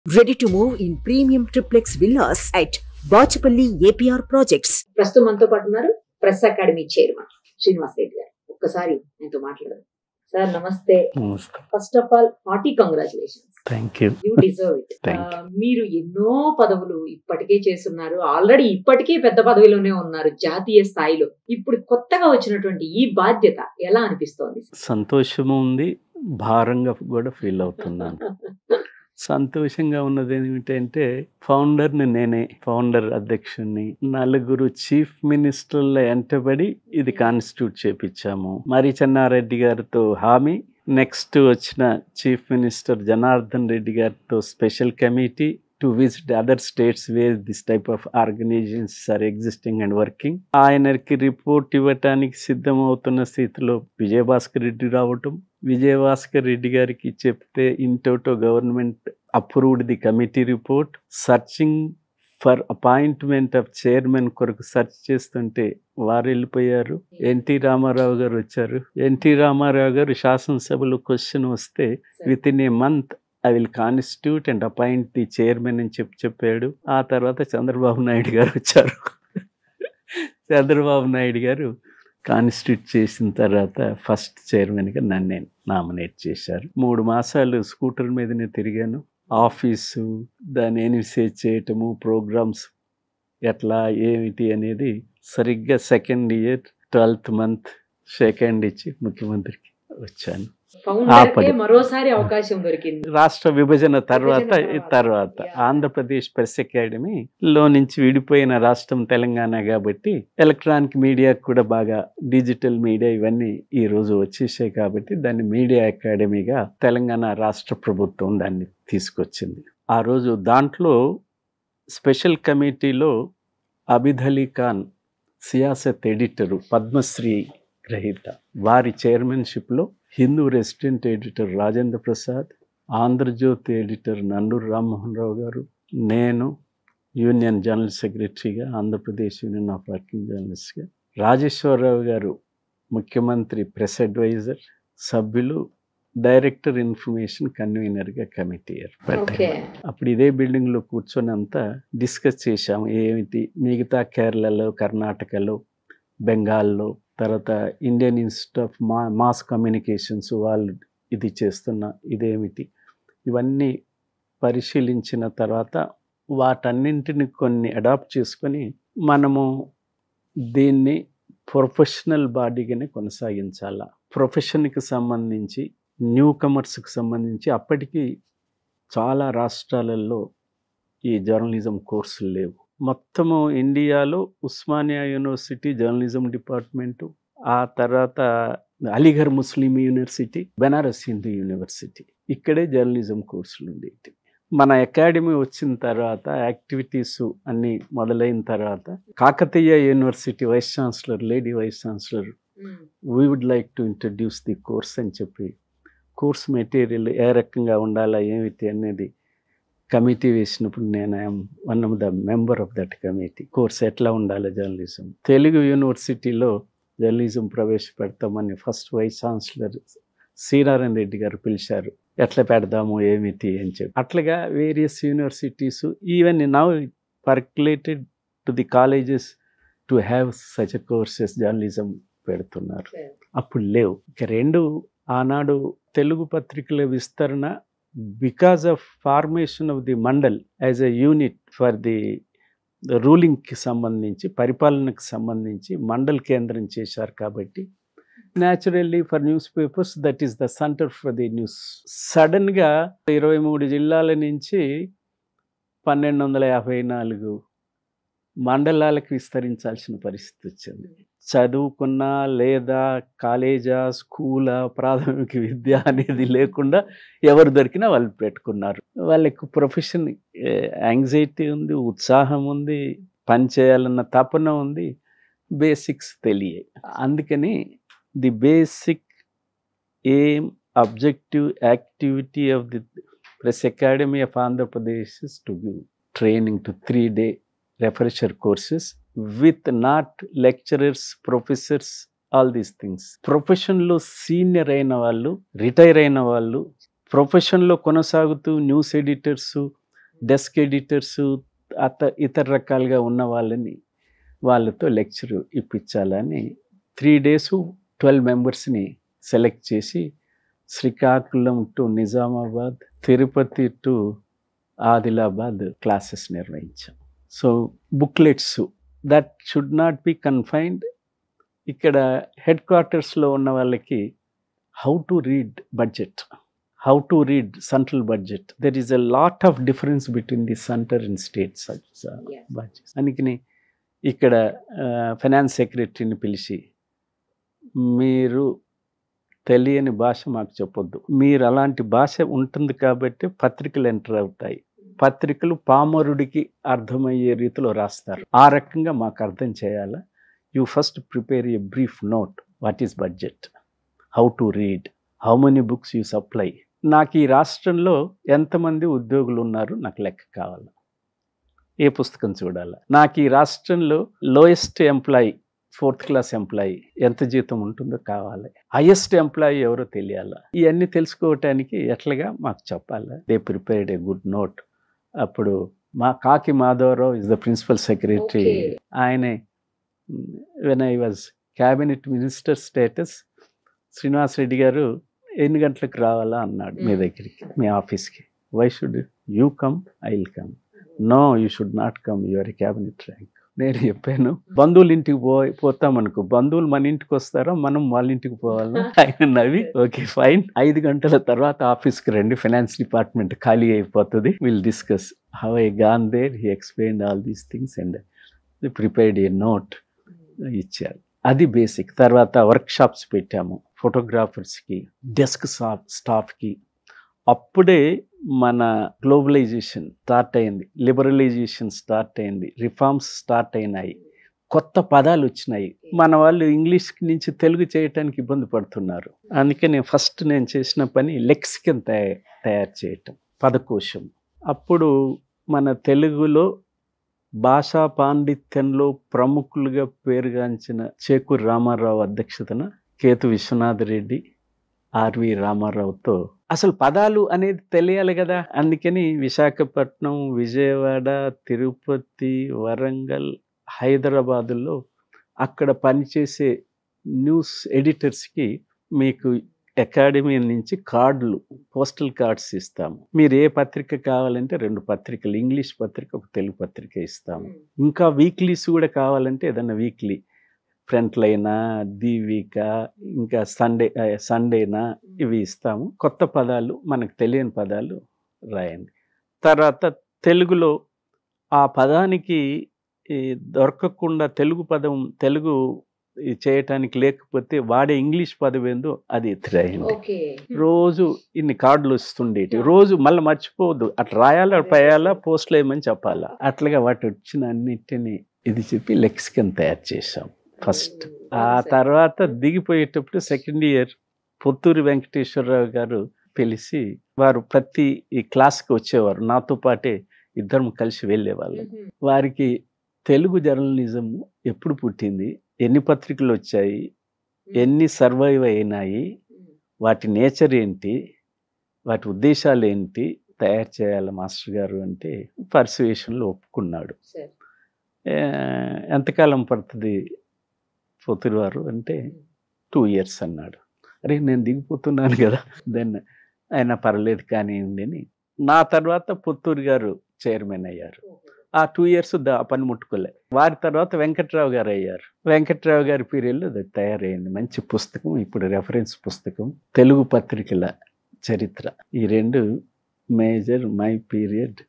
Ready to move in premium triplex villas at Bachapalli APR Projects. ప్రస్తుతం మనతో పాటు ఉన్నారు press academy chairman Srinivas Reddy garu ఒక్కసారి ఆయనతో మాట్లాడదాం సార్ నమస్తే నమస్తే first of all hearty congratulations thank you you deserve it Thank మీరు ఎన్నో పదవులు ఇప్పటికే చేస్తున్నారు ఆల్రెడీ ఇప్పటికే పెద్ద పదవిలోనే ఉన్నారు జాతీయ స్థాయిలో ఇప్పుడు కొత్తగా వచ్చినటువంటి ఈ బాధ్యత ఎలా అనిపిస్తోంది సంతోషము ఉంది భారంగా కూడా ఫీల్ అవుతున్నాను సంతోషంగా ఉన్నది ఏమిటంటే ఫౌండర్ని నేనే ఫౌండర్ అధ్యక్షుడిని నలుగురు చీఫ్ మినిస్టర్ల ఎంటబడి ఇది కాన్స్టిట్యూట్ చేపించాము మరి చెన్నారెడ్డి గారితో హామీ నెక్స్ట్ వచ్చిన చీఫ్ మినిస్టర్ జనార్దన్ రెడ్డి గారితో special committee to visit other states where this type of organisations are existing and working ఆయనకి రిపోర్ట్ ఇవ్వటానికి సిద్ధమవుతున్న స్థితిలో విజయభాస్కర్ రెడ్డి రావటం విజయభాస్కర్ రెడ్డి గారికి చెప్తే ఇంటోటో government approved the committee report searching for appointment of chairman కొరకు సెర్చ్ చేస్తుంటే వారు వెళ్ళిపోయారు ఎన్టీ రామారావు గారు వచ్చారు ఎన్టీ రామారావు గారు శాసనసభలో క్వశ్చన్ వస్తే with in a month I will constitute and appoint the chairman అని చెప్పి చెప్పాడు ఆ తర్వాత చంద్రబాబు నాయుడు గారు వచ్చారు చంద్రబాబు నాయుడు గారు కాన్స్టిట్యూట్ చేసిన తర్వాత ఫస్ట్ చైర్మన్గా నన్ను నామినేట్ చేశారు మూడు మాసాలు స్కూటర్ మీదనే తిరిగాను ఆఫీసు దాన్ని ఎనిసేజ్ చేయటము ప్రోగ్రామ్స్ ఎట్లా ఏమిటి అనేది సరిగ్గా second year twelfth month second ఇచ్చి ముఖ్యమంత్రికి వచ్చాను ఫౌండర్ కే పది. మరోసారి అవకాశం దొరికింది రాష్ట్ర విభజన తర్వాత విభజన ఈ తర్వాత. తర్వాత Yeah. ఆంధ్రప్రదేశ్ ప్రెస్ అకాడమీ లో నుంచి విడిపోయిన రాష్ట్రం తెలంగాణ కాబట్టి ఎలక్ట్రానిక్ మీడియా కూడా బాగా డిజిటల్ మీడియా ఇవన్నీ ఈ రోజు వచ్చేసాయి కాబట్టి దాన్ని మీడియా అకాడమీగా తెలంగాణ రాష్ట్ర ప్రభుత్వం దాన్ని తీసుకొచ్చింది ఆ రోజు దాంట్లో స్పెషల్ కమిటీలో అబిద్ అలీ ఖాన్ సియాసత్ ఎడిటరు పద్మశ్రీ గ్రహీత వారి చైర్మన్షిప్లో Hindu resident editor Rajendra Prasad Andhrajyothy editor Nanduri Rammohan Rao garu నేను యూనియన్ జనరల్ సెక్రటరీగా ఆంధ్రప్రదేశ్ యూనియన్ ఆఫ్ వర్కింగ్ జర్నలిస్ట్గా రాజేశ్వరరావు గారు ముఖ్యమంత్రి ప్రెస్ అడ్వైజర్ సభ్యులు డైరెక్టర్ ఇన్ఫర్మేషన్ కన్వీనర్గా కమిటీ ఏర్పడ్డారు ఓకే అప్పుడు ఇదే బిల్డింగ్లో కూర్చొని అంతా డిస్కస్ చేశాము ఏమిటి మిగతా కేరళలో కర్ణాటకలో బెంగాల్లో తర్వాత ఇండియన్ ఇన్స్టిట్యూట్ ఆఫ్ మా మాస్ కమ్యూనికేషన్స్ వాళ్ళు ఇది చేస్తున్న ఇదేమిటి ఇవన్నీ పరిశీలించిన తర్వాత వాటన్నింటిని కొన్ని అడాప్ట్ చేసుకొని మనము దీన్ని ప్రొఫెషనల్ బాడీగానే కొనసాగించాలా ప్రొఫెషన్కి సంబంధించి న్యూ కమర్స్కి సంబంధించి అప్పటికి చాలా రాష్ట్రాలలో ఈ జర్నలిజం కోర్సులు లేవు మొత్తము ఇండియాలో ఉస్మానియా యూనివర్సిటీ జర్నలిజం డిపార్ట్మెంటు ఆ తర్వాత Aligarh Muslim university Benares Hindu university ఇక్కడే జర్నలిజం కోర్సులు ఉండేవి మన అకాడమీ వచ్చిన తర్వాత యాక్టివిటీస్ అన్నీ మొదలైన తర్వాత Kakatiya university vice chancellor lady vice chancellor we would like to introduce the course అని చెప్పి కోర్స్ మెటీరియల్ ఏ రకంగా ఉండాలా ఏమిటి అనేది కమిటీ వేసినప్పుడు నేను I'm one of the member of that committee course ఎట్లా ఉండాలి జర్నలిజం తెలుగు యూనివర్సిటీలో జర్నలిజం ప్రవేశపెడతామని first vice chancellor Srinarayana Reddy garu పిలిచారు ఎట్లా పెడదాము ఏమిటి అని చెప్పి అట్లాగా various universities even now percolated to the colleges to have such courses journalism పెడుతున్నారు అప్పుడు లేవు ఇక రెండు ఆనాడు తెలుగు పత్రికల విస్తరణ because of formation of the mandal as a unit for the రూలింగ్కి సంబంధించి పరిపాలనకు సంబంధించి మండల్ కేంద్రం చేశారు కాబట్టి naturally for newspapers that is the centre for the news సడన్గా ఇరవై మూడు జిల్లాల నుంచి పన్నెండు వందల యాభై నాలుగు మండలాలకు విస్తరించాల్సిన పరిస్థితి వచ్చింది చదువుకున్నా లేదా కాలేజా స్కూలా ప్రాథమిక విద్య అనేది లేకుండా ఎవరు దొరికినా వాళ్ళు పెట్టుకున్నారు వాళ్ళకి ప్రొఫెషన్ యాంగ్జైటీ ఉంది ఉత్సాహం ఉంది పని చేయాలన్న తపన ఉంది బేసిక్స్ తెలియ అందుకని the basic aim objective activity of the press academy of Andhra Pradesh to give training to three day refresher courses with not lecturers, professors, all these things ప్రొఫెషన్లో సీనియర్ అయిన వాళ్ళు రిటైర్ అయిన వాళ్ళు ప్రొఫెషన్లో కొనసాగుతూ న్యూస్ ఎడిటర్స్ డెస్క్ ఎడిటర్స్ అత ఇతర రకాలుగా ఉన్న వాళ్ళని వాళ్ళతో లెక్చర్ ఇప్పించాలని త్రీ డేస్ ట్వెల్వ్ మెంబర్స్ని సెలెక్ట్ చేసి Srikakulam to Nizamabad Tirupati to Adilabad classes నిర్వహించాం so booklets that should not be confined ఇక్కడ హెడ్ క్వార్టర్స్లో ఉన్న వాళ్ళకి how to read budget how to read central budget there is a lot of difference between the centre and states Yes. Budget అందుకని ఇక్కడ finance సెక్రటరీని పిలిచి మీరు తెలియని భాష మాకు చెప్పొద్దు మీరు అలాంటి భాష ఉంటుంది కాబట్టి పత్రికలు ఎంటర్ అవుతాయి పత్రికలు పామరుడికి అర్థమయ్యే రీతిలో రాస్తారు ఆ రకంగా మాకు అర్థం చేయాలా you first prepare a brief note what is budget how to read how many books you supply నాకు ఈ రాష్ట్రంలో ఎంతమంది ఉద్యోగులు ఉన్నారు నాకు లెక్క కావాలి ఏ పుస్తకం చూడాలి నాకు ఈ రాష్ట్రంలో lowest employee fourth class employee ఎంత జీతం ఉంటుందో కావాలి హైయెస్ట్ ఎంప్లాయీ ఎవరో తెలియాలా ఇవన్నీ తెలుసుకోవటానికి ఎట్లాగా మాకు చెప్పాలి they prepared a good note అప్పుడు మా Kaki Madhavarao is the principal secretary Okay. ఆయనే when I was cabinet minister status Srinivas Reddy garu ఎన్ని గంటలకు రావాలా అన్నాడు మీ Mm. దగ్గరికి మీ ఆఫీస్కి why should you come I will come no you should not come your cabinet rank నేను చెప్పాను బంధువుల ఇంటికి పో పోతాం అనుకో బంధువులు మన ఇంటికి వస్తారో మనం వాళ్ళ ఇంటికి పోవాలా ఆయన నవ్వి ఓకే ఫైన్ ఐదు గంటల తర్వాత ఆఫీస్కి రండి ఫైనాన్స్ డిపార్ట్మెంట్ ఖాళీ అయిపోతుంది will discuss how I gone there he explain all these things and prepared a note ఇచ్చారు అది బేసిక్ తర్వాత వర్క్ షాప్స్ పెట్టాము ఫోటోగ్రాఫర్స్కి డెస్క్ స్టాఫ్ స్టాఫ్కి అప్పుడే మన గ్లోబలైజేషన్ స్టార్ట్ అయింది లిబరలైజేషన్ స్టార్ట్ అయింది రిఫార్మ్స్ స్టార్ట్ అయినాయి కొత్త పదాలు వచ్చినాయి మన వాళ్ళు ఇంగ్లీష్ నుంచి తెలుగు చేయటానికి ఇబ్బంది పడుతున్నారు అందుకే నేను ఫస్ట్ నేను చేసిన పని లెక్సికన్ తయారు తయారు చేయటం పదకోశం అప్పుడు మన తెలుగులో భాషా పాండిత్యంలో ప్రముఖులుగా పేరుగాంచిన చేకూరి రామారావు అధ్యక్షతన కేతు విశ్వనాథ్ రెడ్డి ఆర్వి రామారావుతో అసలు పదాలు అనేది తెలియాలి కదా అందుకని విశాఖపట్నం విజయవాడ తిరుపతి వరంగల్ హైదరాబాదులో అక్కడ పనిచేసే న్యూస్ ఎడిటర్స్కి మీకు అకాడమీ నుంచి కార్డులు పోస్టల్ కార్డ్స్ ఇస్తాము మీరు ఏ పత్రిక కావాలంటే రెండు పత్రికలు ఇంగ్లీష్ పత్రిక ఒక తెలుగు పత్రిక ఇస్తాము ఇంకా వీక్లీస్ కూడా కావాలంటే ఏదైనా వీక్లీ ఫ్రంట్ లైనా దీవిక ఇంకా సండే ఆ, సండేనా ఇవి ఇస్తాము కొత్త పదాలు మనకు తెలియని పదాలు రాయండి తర్వాత తెలుగులో ఆ పదానికి ఈ దొరకకుండా తెలుగు పదం తెలుగు ఈ చేయటానికి లేకపోతే వాడే ఇంగ్లీష్ పదం ఏందో అది ఎత్తిరాయండి ఓకే రోజు ఇన్ని కార్డులు వస్తుండేటి రోజు మళ్ళీ మర్చిపోవద్దు అట్లా రాయాలా రాయాలా పోస్ట్లు వేయమని చెప్పాలా అట్లాగా వాటి వచ్చిన అన్నిటిని ఇది చెప్పి లెక్సికన్ తయారు చేసాం ఫస్ట్ ఆ తర్వాత దిగిపోయేటప్పుడు సెకండ్ ఇయర్ పొత్తూరి వెంకటేశ్వరరావు గారు పిలిచి వారు ప్రతి ఈ క్లాస్కి వచ్చేవారు నాతో పాటే ఇద్దరం కలిసి వెళ్ళేవాళ్ళం వారికి తెలుగు జర్నలిజం ఎప్పుడు పుట్టింది ఎన్ని పత్రికలు వచ్చాయి ఎన్ని సర్వైవ్ అయినాయి వాటి నేచర్ ఏంటి వాటి ఉద్దేశాలు ఏంటి తయారు చేయాలి మాస్టర్ గారు అంటే పర్సువేషన్లో ఒప్పుకున్నాడు సరే ఏ, ఎంతకాలం పడుతుంది పొత్తురు వారు అంటే టూ ఇయర్స్ అన్నాడు అరే నేను దిగిపోతున్నాను కదా దెన్ ఆయన పర్లేదు కానివ్వండి అని నా తర్వాత పుత్తూరు గారు చైర్మన్ అయ్యారు ఆ టూ ఇయర్స్ ఆ పని ముట్టుకోలే వారి తర్వాత వెంకట్రావు గారు అయ్యారు వెంకట్రావు గారి పీరియడ్లో అది తయారైంది మంచి పుస్తకం ఇప్పుడు రెఫరెన్స్ పుస్తకం తెలుగు పత్రికల చరిత్ర ఈ రెండు మేజర్ మై period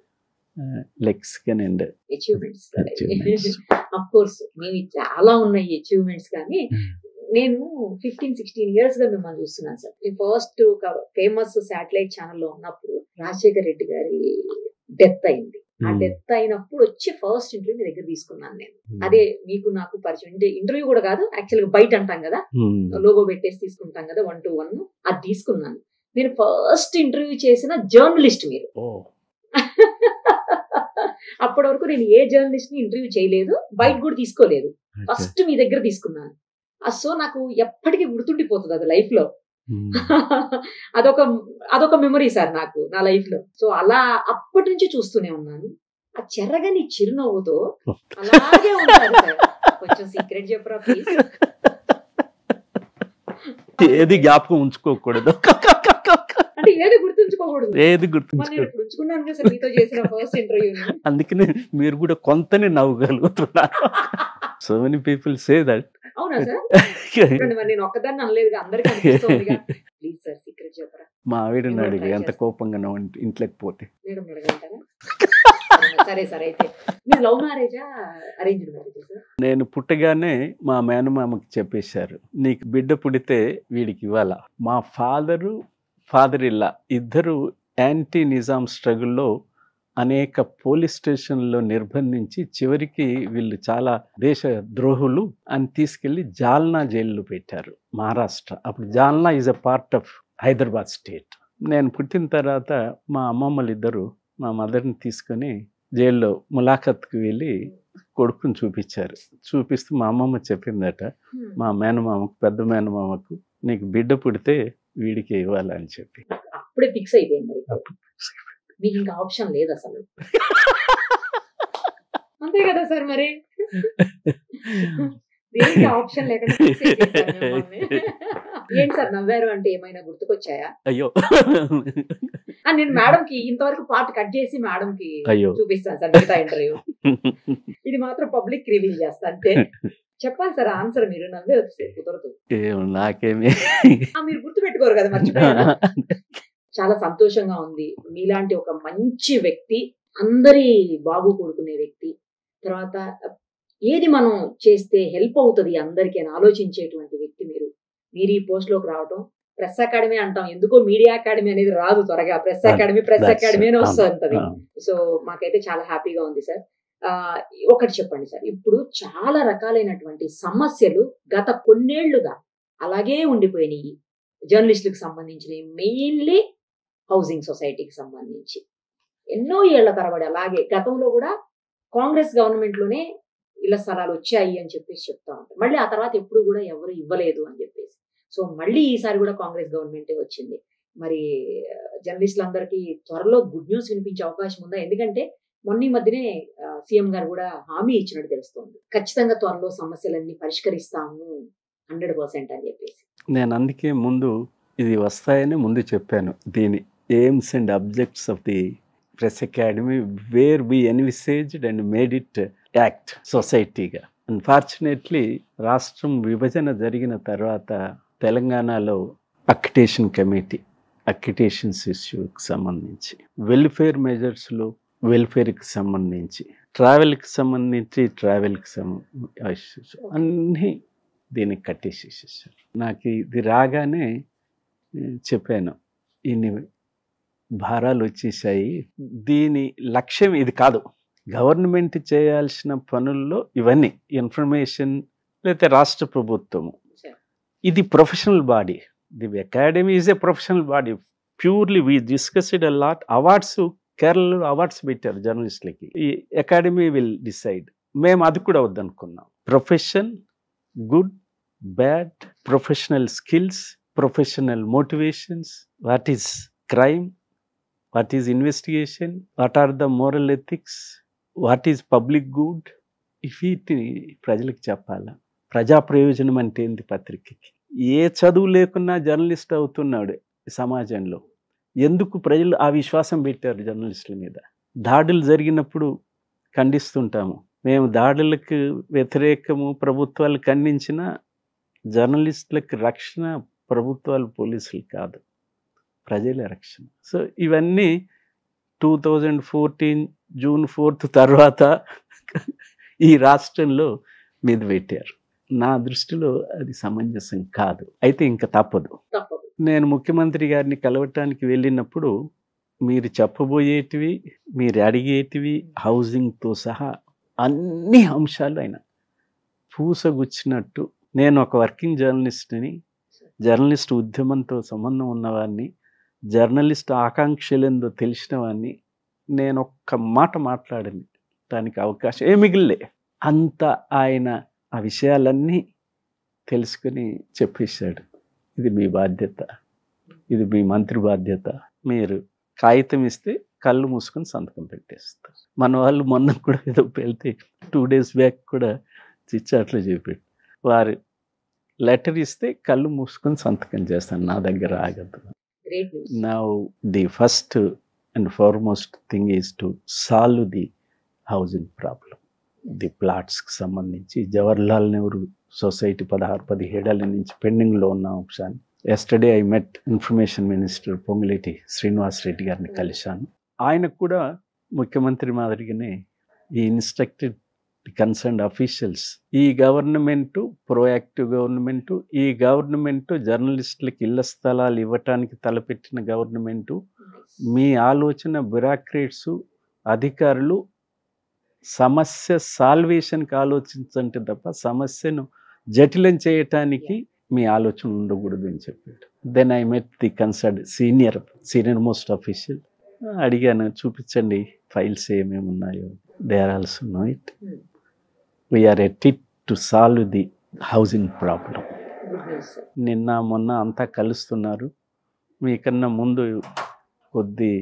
lexicon and achievements Achievements. Of course మేము చాలా ఉన్నాయి అచీవ్మెంట్స్ కానీ నేను ఫిఫ్టీన్ సిక్స్టీన్ ఇయర్స్ గా మిమ్మల్ని చూస్తున్నాను సార్ నేను ఫస్ట్ ఒక ఫేమస్ శాటిలైట్ ఛానల్లో ఉన్నప్పుడు రాజశేఖర్ రెడ్డి గారి డెత్ అయింది ఆ డెత్ అయినప్పుడు వచ్చి ఫస్ట్ ఇంటర్వ్యూ మీ దగ్గర తీసుకున్నాను నేను అదే మీకు నాకు పరిచయం అంటే ఇంటర్వ్యూ కూడా కాదు యాక్చువల్ గా బయట అంటాం కదా లోగో పెట్టేసి తీసుకుంటాం కదా వన్ టు వన్ అది తీసుకున్నాను నేను ఫస్ట్ ఇంటర్వ్యూ చేసిన జర్నలిస్ట్ మీరు ఓ అప్పటి వరకు నేను ఏ జర్నలిస్ట్ ని ఇంటర్వ్యూ చేయలేదు బయట కూడా తీసుకోలేదు ఫస్ట్ మీ దగ్గర తీసుకున్నాను ఆ సో నాకు ఎప్పటికీ గుర్తుండిపోతుంది అది లైఫ్ లో అదొక అదొక మెమరీ సార్ నాకు నా లైఫ్ లో సో అలా అప్పటి నుంచి చూస్తూనే ఉన్నాను ఆ చెరగని చిరునవ్వుతో అలాగే ఉంటారు సార్ కొంచెం సీక్రెట్ చెప్పరా ప్లీజ్ ఏది జ్ఞాపకం ఉంచుకోకూడదు అంటే ఏది గుర్తుంచుకోకూడదు ఏది మరి నేను గుర్తుంచుకో ఇప్పుడు ఉంచుకున్నాను కదా సార్ మీతో చేసిన ఫస్ట్ ఇంటర్వ్యూ అందుకని మీరు కూడా కొంతని నవ్వగలుగుతున్నారు so many people say that అవునా సార్ చూడండి మరి నేను ఒక్కదాన్ని అనలేదుగా అందరికీ అనిపిస్తోందిగా ప్లీజ్ సార్ సీక్రెట్ చెప్పరా మా ఆవిడని నేను అడిగి try ఎంత చేస్తాను. కోపంగా నవ్వు ఇంట్లోకి పోతే మేడం అడగంటారా సరే సరే అయితే మీరు లవ్ మ్యారేజా అరేంజ్డ్ మ్యారేజా సార్ నేను పుట్టగానే మా మేనమామకి చెప్పేశారు నీకు బిడ్డ పుడితే వీడికి ఇవ్వాల మా ఫాదరు ఫాదర్ ఇల్లా ఇద్దరు యాంటీ నిజాం స్ట్రగుల్లో అనేక పోలీస్ స్టేషన్లో నిర్బంధించి చివరికి వీళ్ళు చాలా దేశ ద్రోహులు అని తీసుకెళ్లి జాల్నా జైల్లో పెట్టారు మహారాష్ట్ర అప్పుడు Jalna is a part of Hyderabad state నేను పుట్టిన తర్వాత మా అమ్మమ్మలు ఇద్దరు మా మదర్ని తీసుకొని జైల్లో ములాఖత్కి వెళ్ళి కొడుకుని చూపించారు చూపిస్తూ మా అమ్మమ్మ చెప్పిందట మా మేనమామకు పెద్ద మేనమామకు నీకు బిడ్డ పుడితే వీడికి ఇవ్వాలని చెప్పి అప్పుడే ఫిక్స్ అయిపోయింది అయితే మీకు ఇంకా ఆప్షన్ లేదు అసలు అంతే కదా సార్ మరి దేనికి ఆప్షన్ లేకుండా fix చేసేసారు మిమ్మల్ని. ఏంటి సార్ నవ్వారు అంటే ఏమైనా గుర్తుకొచ్చాయా అయ్యో ఆ, నేను మేడం కి ఇంతవరకు పార్ట్ కట్ చేసి మేడం కి అయ్యో చూపిస్తాను సార్ మిగతా ఇంటర్వ్యూ ఇది మాత్రం పబ్లిక్ రివీల్ చేస్తా అంతే చెప్పాలి సార్ ఆన్సర్ మీరు నవ్వే వచ్చేసి కుదరదు ఏం నాకేమి ఆ, మీరు గుర్తు పెట్టుకోరు కదా మర్చిపోయారు చాలా సంతోషంగా ఉంది మీలాంటి ఒక మంచి వ్యక్తి అందరి బాగు కోరుకునే వ్యక్తి తర్వాత ఏది మనం చేస్తే హెల్ప్ అవుతుంది అందరికీ అని ఆలోచించేటువంటి వ్యక్తి మీరు మీరు ఈ పోస్ట్ లోకి రావటం ప్రెస్ అకాడమీ అంటాం ఎందుకో మీడియా అకాడమీ అనేది రాదు త్వరగా press academy press That's academy అని it. వస్తుంది ఆ, సో మాకైతే చాలా హ్యాపీగా ఉంది సార్ ఆ, ఒకటి చెప్పండి సార్ ఇప్పుడు చాలా రకాలైనటువంటి సమస్యలు గత కొన్నేళ్లుగా అలాగే ఉండిపోయినాయి జర్నలిస్టులకు సంబంధించినవి మెయిన్లీ హౌసింగ్ సొసైటీకి సంబంధించి ఎన్నో ఏళ్ల తరబడి అలాగే గతంలో కూడా కాంగ్రెస్ గవర్నమెంట్ లోనే ఇళ్ల స్థలాలు వచ్చాయి అని చెప్పేసి చెప్తా ఉంటారు మళ్ళీ ఆ తర్వాత ఎప్పుడు కూడా ఎవరు ఇవ్వలేదు అని చెప్పేసి సో మళ్ళీ ఈసారి కూడా కాంగ్రెస్ గవర్నమెంటే వచ్చింది మరి జర్నలిస్టులందరికీ త్వరలో గుడ్ న్యూస్ వినిపించే అవకాశం ఉందా ఎందుకంటే మొన్న ఈ మధ్యనే సీఎం గారు కూడా హామీ ఇచ్చినట్టు తెలుస్తోంది ఖచ్చితంగా త్వరలో సమస్యలన్నీ పరిష్కరిస్తాము హండ్రెడ్ పర్సెంట్ అని చెప్పేసి నేను అందుకే ముందు ఇది వస్తాయని ముందు చెప్పాను దీని aims and objects of the press academy were be envisaged and made it act సొసైటీగా అన్ఫార్చునేట్లీ రాష్ట్రం విభజన జరిగిన తర్వాత తెలంగాణలో అక్కిటేషన్ కమిటీ అక్కిటేషన్స్ ఇష్యూకి సంబంధించి వెల్ఫేర్ మెజర్స్లో వెల్ఫేర్కి సంబంధించి ట్రావెల్కి సంబంధించి ట్రావెల్కి సంబంధించి అన్నీ దీనికి కట్టేసేసేసారు నాకు ఇది రాగానే ఏ, చెప్పాను ఇన్ని భారాలు వచ్చేసాయి దీని లక్ష్యం ఇది కాదు గవర్నమెంట్ చేయాల్సిన పనుల్లో ఇవన్నీ ఇన్ఫర్మేషన్ లేకపోతే రాష్ట్ర ప్రభుత్వము Sure. ఇది professional body the academy is a professional body purely we discussed a lot awards కేరళలో అవార్డ్స్ పెట్టారు జర్నలిస్టులకి ఈ అకాడమీ విల్ డిసైడ్ మేము అది కూడా వద్దనుకున్నాం profession good bad professional skills professional motivations what is crime what is investigation what are the moral ethics what is public good వీటిని ప్రజలకు చెప్పాలా ప్రజా ప్రయోజనం అంటే ఏంది పత్రికకి ఏ చదువు లేకున్నా జర్నలిస్ట్ అవుతున్నాడు ఈ సమాజంలో ఎందుకు ప్రజలు ఆ విశ్వాసం పెట్టారు జర్నలిస్టుల మీద దాడులు జరిగినప్పుడు ఖండిస్తుంటాము మేము దాడులకు వ్యతిరేకము ప్రభుత్వాలు ఖండించిన జర్నలిస్టులకు రక్షణ ప్రభుత్వాలు పోలీసులు కాదు ప్రజలే రక్షణ సో ఇవన్నీ two thousand fourteen June fourth తర్వాత ఈ రాష్ట్రంలో మీద పెట్టారు నా దృష్టిలో అది సమంజసం కాదు అయితే ఇంకా తప్పదు తప్పదు నేను ముఖ్యమంత్రి గారిని కలవటానికి వెళ్ళినప్పుడు మీరు చెప్పబోయేటివి మీరు అడిగేటివి హౌసింగ్తో సహా అన్ని అంశాలు ఆయన పూసగుచ్చినట్టు నేను ఒక వర్కింగ్ జర్నలిస్ట్ని జర్నలిస్ట్ ఉద్యమంతో సంబంధం ఉన్నవాడిని జర్నలిస్ట్ ఆకాంక్షలేందో తెలిసిన వాడిని నేను ఒక్క మాట మాట్లాడింది దానికి అవకాశం ఏ మిగిలే అంత ఆయన ఆ విషయాలన్నీ తెలుసుకుని చెప్పేశాడు ఇది మీ బాధ్యత ఇది మీ మంత్రి బాధ్యత మీరు కాగితం ఇస్తే కళ్ళు మూసుకొని సంతకం పెట్టేస్తారు మన వాళ్ళు మొన్న కూడా ఏదో వెళ్తే టూ డేస్ బ్యాక్ కూడా చిచ్చాట్లో చెప్పాడు వారు లెటర్ ఇస్తే కళ్ళు మూసుకొని సంతకం చేస్తాను నా దగ్గర ఆగద్దు great news now the first and foremost thing is to solve the housing problem the ప్లాట్స్కి సంబంధించి జవహర్లాల్ నెహ్రూ సొసైటీ పదహారు పదిహేడేళ్ళ నుంచి పెండింగ్లో ఉన్న అంశాన్ని yesterday I met information minister Ponguleti Srinivas Reddy గారిని కలిశాను ఆయనకు కూడా ముఖ్యమంత్రి మాదిరిగానే ఈ ఇన్స్ట్రక్టెడ్ కన్సర్న్ అఫీషియల్స్ ఈ గవర్నమెంట్ ప్రోయాక్టివ్ గవర్నమెంట్ ఈ గవర్నమెంట్ జర్నలిస్టులకు ఇళ్ల స్థలాలు ఇవ్వటానికి తలపెట్టిన గవర్నమెంట్ మీ ఆలోచన బ్యూరాక్రేట్స్ అధికారులు సమస్య సాల్వేషన్కి ఆలోచించంటే తప్ప సమస్యను జటిలం చేయటానికి మీ ఆలోచన ఉండకూడదు అని చెప్పాడు then I met the concerned senior senior most official అడిగాను చూపించండి ఫైల్స్ ఏమేమి ఉన్నాయో they are also know it Hmm. We are at it to solve the housing problem good news sir నిన్న మొన్న అంతా కలుస్తున్నారు మీకన్నా ముందు కొద్ది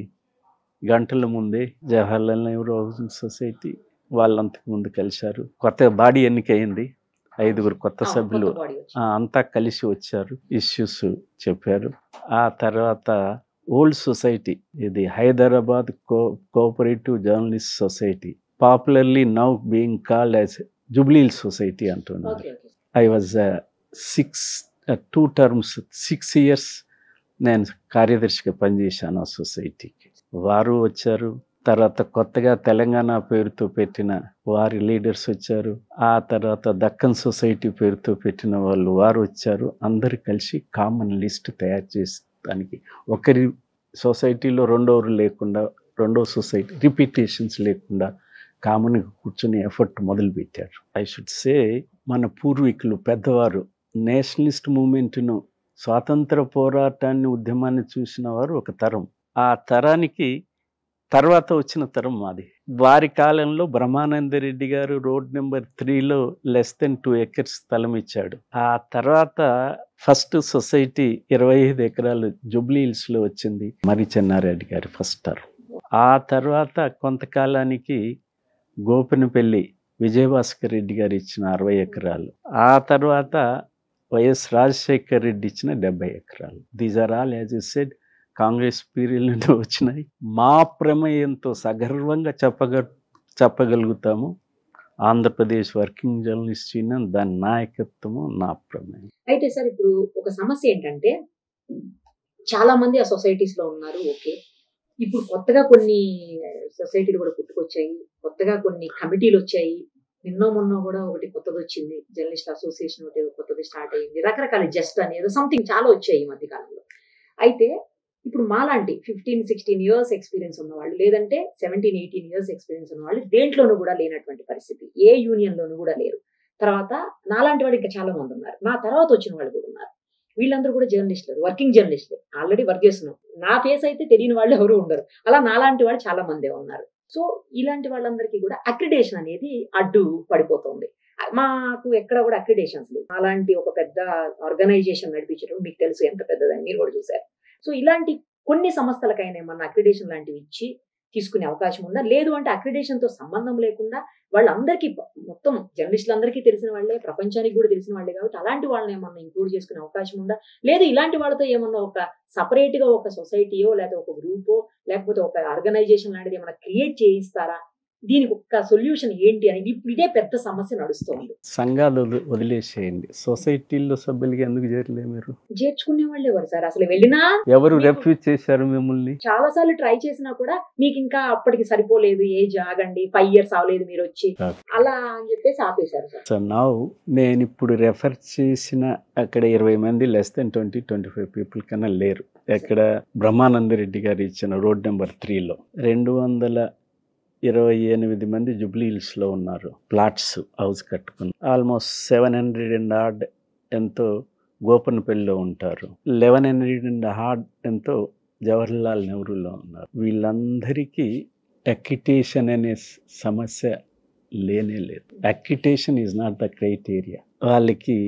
గంటల ముందే జవహర్లాల్ నెహ్రూ హౌసింగ్ సొసైటీ వాళ్ళంతకు ముందు కలిశారు కొత్త బాడీ ఎన్నికయింది ఐదుగురు కొత్త సభ్యులు బాడీ వచ్చి ఆ, అంతా కలిసి వచ్చారు ఇష్యూస్ చెప్పారు ఆ తర్వాత ఓల్డ్ సొసైటీ ఇది Hyderabad co cooperative journalist society popularly now being called as Jubilee society అంటున్నారు okay okay I was six two terms six years నేను కార్యదర్శిగా పనిచేశాను ఆ సొసైటీకి వారు వచ్చారు తర్వాత కొత్తగా తెలంగాణ పేరుతో పెట్టిన వారి లీడర్స్ వచ్చారు ఆ తర్వాత దక్కన్ సొసైటీ పేరుతో పెట్టిన వాళ్ళు వారు వచ్చారు అందరు కలిసి కామన్ లిస్ట్ తయారు చేసడానికి ఒకరి సొసైటీలో రెండోరు లేకుండా రెండో సొసైటీ రిపీటేషన్స్ లేకుండా కామన్గా కూర్చొని ఎఫర్ట్ మొదలుపెట్టారు ఐ షుడ్ సే మన పూర్వీకులు పెద్దవారు నేషనలిస్ట్ మూమెంట్ను స్వాతంత్ర పోరాటాన్ని ఉద్యమాన్ని చూసిన వారు ఒక తరం ఆ తరానికి తర్వాత వచ్చిన తరం మాది వారి కాలంలో బ్రహ్మానంద రెడ్డి గారు రోడ్ నెంబర్ త్రీలో లెస్ దెన్ టూ ఎకర్స్ స్థలం ఇచ్చాడు ఆ తర్వాత ఫస్ట్ సొసైటీ ఇరవై ఐదు ఎకరాలు జుబ్లీ హిల్స్లో వచ్చింది మరి చెన్నారెడ్డి గారి ఫస్ట్ టర్మ్ ఆ తర్వాత కొంతకాలానికి గోపినపల్లి విజయభాస్కర్ రెడ్డి గారు ఇచ్చిన అరవై ఎకరాలు ఆ తర్వాత వైఎస్ రాజశేఖర్ రెడ్డి ఇచ్చిన డెబ్బై ఎకరాలు these are all as a said Congress period నుండి వచ్చినాయి మా ప్రమేయంతో సగర్వంగా చెప్పగ చెప్పగలుగుతాము ఆంధ్రప్రదేశ్ వర్కింగ్ జర్నలిస్ట్ యూనియన్ దాని నాయకత్వము నా ప్రమేయం అయితే సార్ ఇప్పుడు ఒక సమస్య ఏంటంటే చాలా మంది ఆ సొసైటీస్ లో ఉన్నారు ఓకే ఇప్పుడు కొత్తగా కొన్ని సొసైటీలు కూడా పుట్టుకొచ్చాయి కొత్తగా కొన్ని కమిటీలు వచ్చాయి నిన్నో మొన్న కూడా ఒకటి కొత్తది వచ్చింది జర్నలిస్ట్ అసోసియేషన్ ఒకటి కొత్తది స్టార్ట్ అయ్యింది రకరకాల జస్ట్ అని ఏదో సంథింగ్ చాలా వచ్చాయి ఈ మధ్య కాలంలో అయితే ఇప్పుడు మాలాంటి ఫిఫ్టీన్ సిక్స్టీన్ ఇయర్స్ ఎక్స్పీరియన్స్ ఉన్నవాళ్ళు లేదంటే సెవెంటీన్ ఎయిటీన్ ఇయర్స్ ఎక్స్పీరియన్స్ ఉన్నవాళ్ళు దేంట్లోనూ కూడా లేనటువంటి పరిస్థితి ఏ యూనియన్ లోనూ కూడా లేరు తర్వాత నాలాంటి వాడు ఇంకా చాలా మంది ఉన్నారు నా తర్వాత వచ్చిన వాళ్ళు కూడా ఉన్నారు వీళ్ళందరూ కూడా జర్నలిస్టులు వర్కింగ్ జర్నలిస్టులు ఆల్రెడీ వర్క్ చేస్తున్నాం నా ఫేస్ అయితే తెలియని వాళ్ళు ఎవరు ఉండరు అలా నాలాంటి వాళ్ళు చాలా మందే ఉన్నారు సో ఇలాంటి వాళ్ళందరికీ కూడా అక్రిడేషన్ అనేది అడ్డు పడిపోతుంది మాకు ఎక్కడ కూడా అక్రిడేషన్స్ లేవు అలాంటి ఒక పెద్ద ఆర్గనైజేషన్ నడిపించడం మీకు తెలుసు ఎంత పెద్దదని మీరు కూడా చూసారు సో ఇలాంటి కొన్ని సంస్థలకైనా ఏమన్నా అక్రిడేషన్ లాంటివి ఇచ్చి తీసుకునే అవకాశం ఉందా లేదు అంటే అక్రిడేషన్ తో సంబంధం లేకుండా వాళ్ళందరికీ మొత్తం జర్నలిస్టులందరికీ తెలిసిన వాళ్ళే ప్రపంచానికి కూడా తెలిసిన వాళ్ళే కాబట్టి అలాంటి వాళ్ళని ఏమన్నా ఇంక్లూడ్ చేసుకునే అవకాశం ఉందా లేదు ఇలాంటి వాళ్ళతో ఏమన్నా ఒక సపరేట్ గా ఒక సొసైటీయో లేదా ఒక గ్రూపో లేకపోతే ఒక ఆర్గనైజేషన్ లాంటిది ఏమన్నా క్రియేట్ చేయిస్తారా దీనికి ఒక సొల్యూషన్ ఏంటి అనేది ఇప్పుడు ఇదే పెద్ద సమస్య నడుస్తోంది సంఘాలు వదిలి- వదిలేసేయండి సొసైటీల్లో సభ్యులకి ఎందుకు చేరలే మీరు చేర్చుకునే వాళ్ళు ఎవరు సార్ అసలు వెళ్ళినా ఎవరు మీకు- రెఫ్యూజ్ చేశారు మిమ్మల్ని చాలా సార్లు ట్రై చేసినా కూడా మీకు ఇంకా అప్పటికి సరిపోలేదు ఏజ్ ఆగండి ఫైవ్ ఇయర్స్ అవ్వలేదు మీరు వచ్చి Okay. అలా అని చెప్పేసి ఆపేశారు సార్ సో నౌ నేను ఇప్పుడు రెఫర్ చేసిన అక్కడ ఇరవై మంది less than twenty twenty five people కన్నా లేరు ఎక్కడ బ్రహ్మానంద రెడ్డి గారు ఇచ్చిన రోడ్ నెంబర్ త్రీలో రెండు వందల ఇరవై ఎనిమిది మంది జుబ్లీ హిల్స్లో ఉన్నారు ప్లాట్స్ హౌస్ కట్టుకుని almost seven hundred and hard ఎంతో గోపనపల్లిలో ఉంటారు లెవెన్ హండ్రెడ్ అండ్ హార్డ్ ఎంతో జవహర్లాల్ నెహ్రూలో ఉన్నారు వీళ్ళందరికీ ఎక్కిటేషన్ అనే సమస్య లేనే లేదు accreditation is not the criteria వాళ్ళకి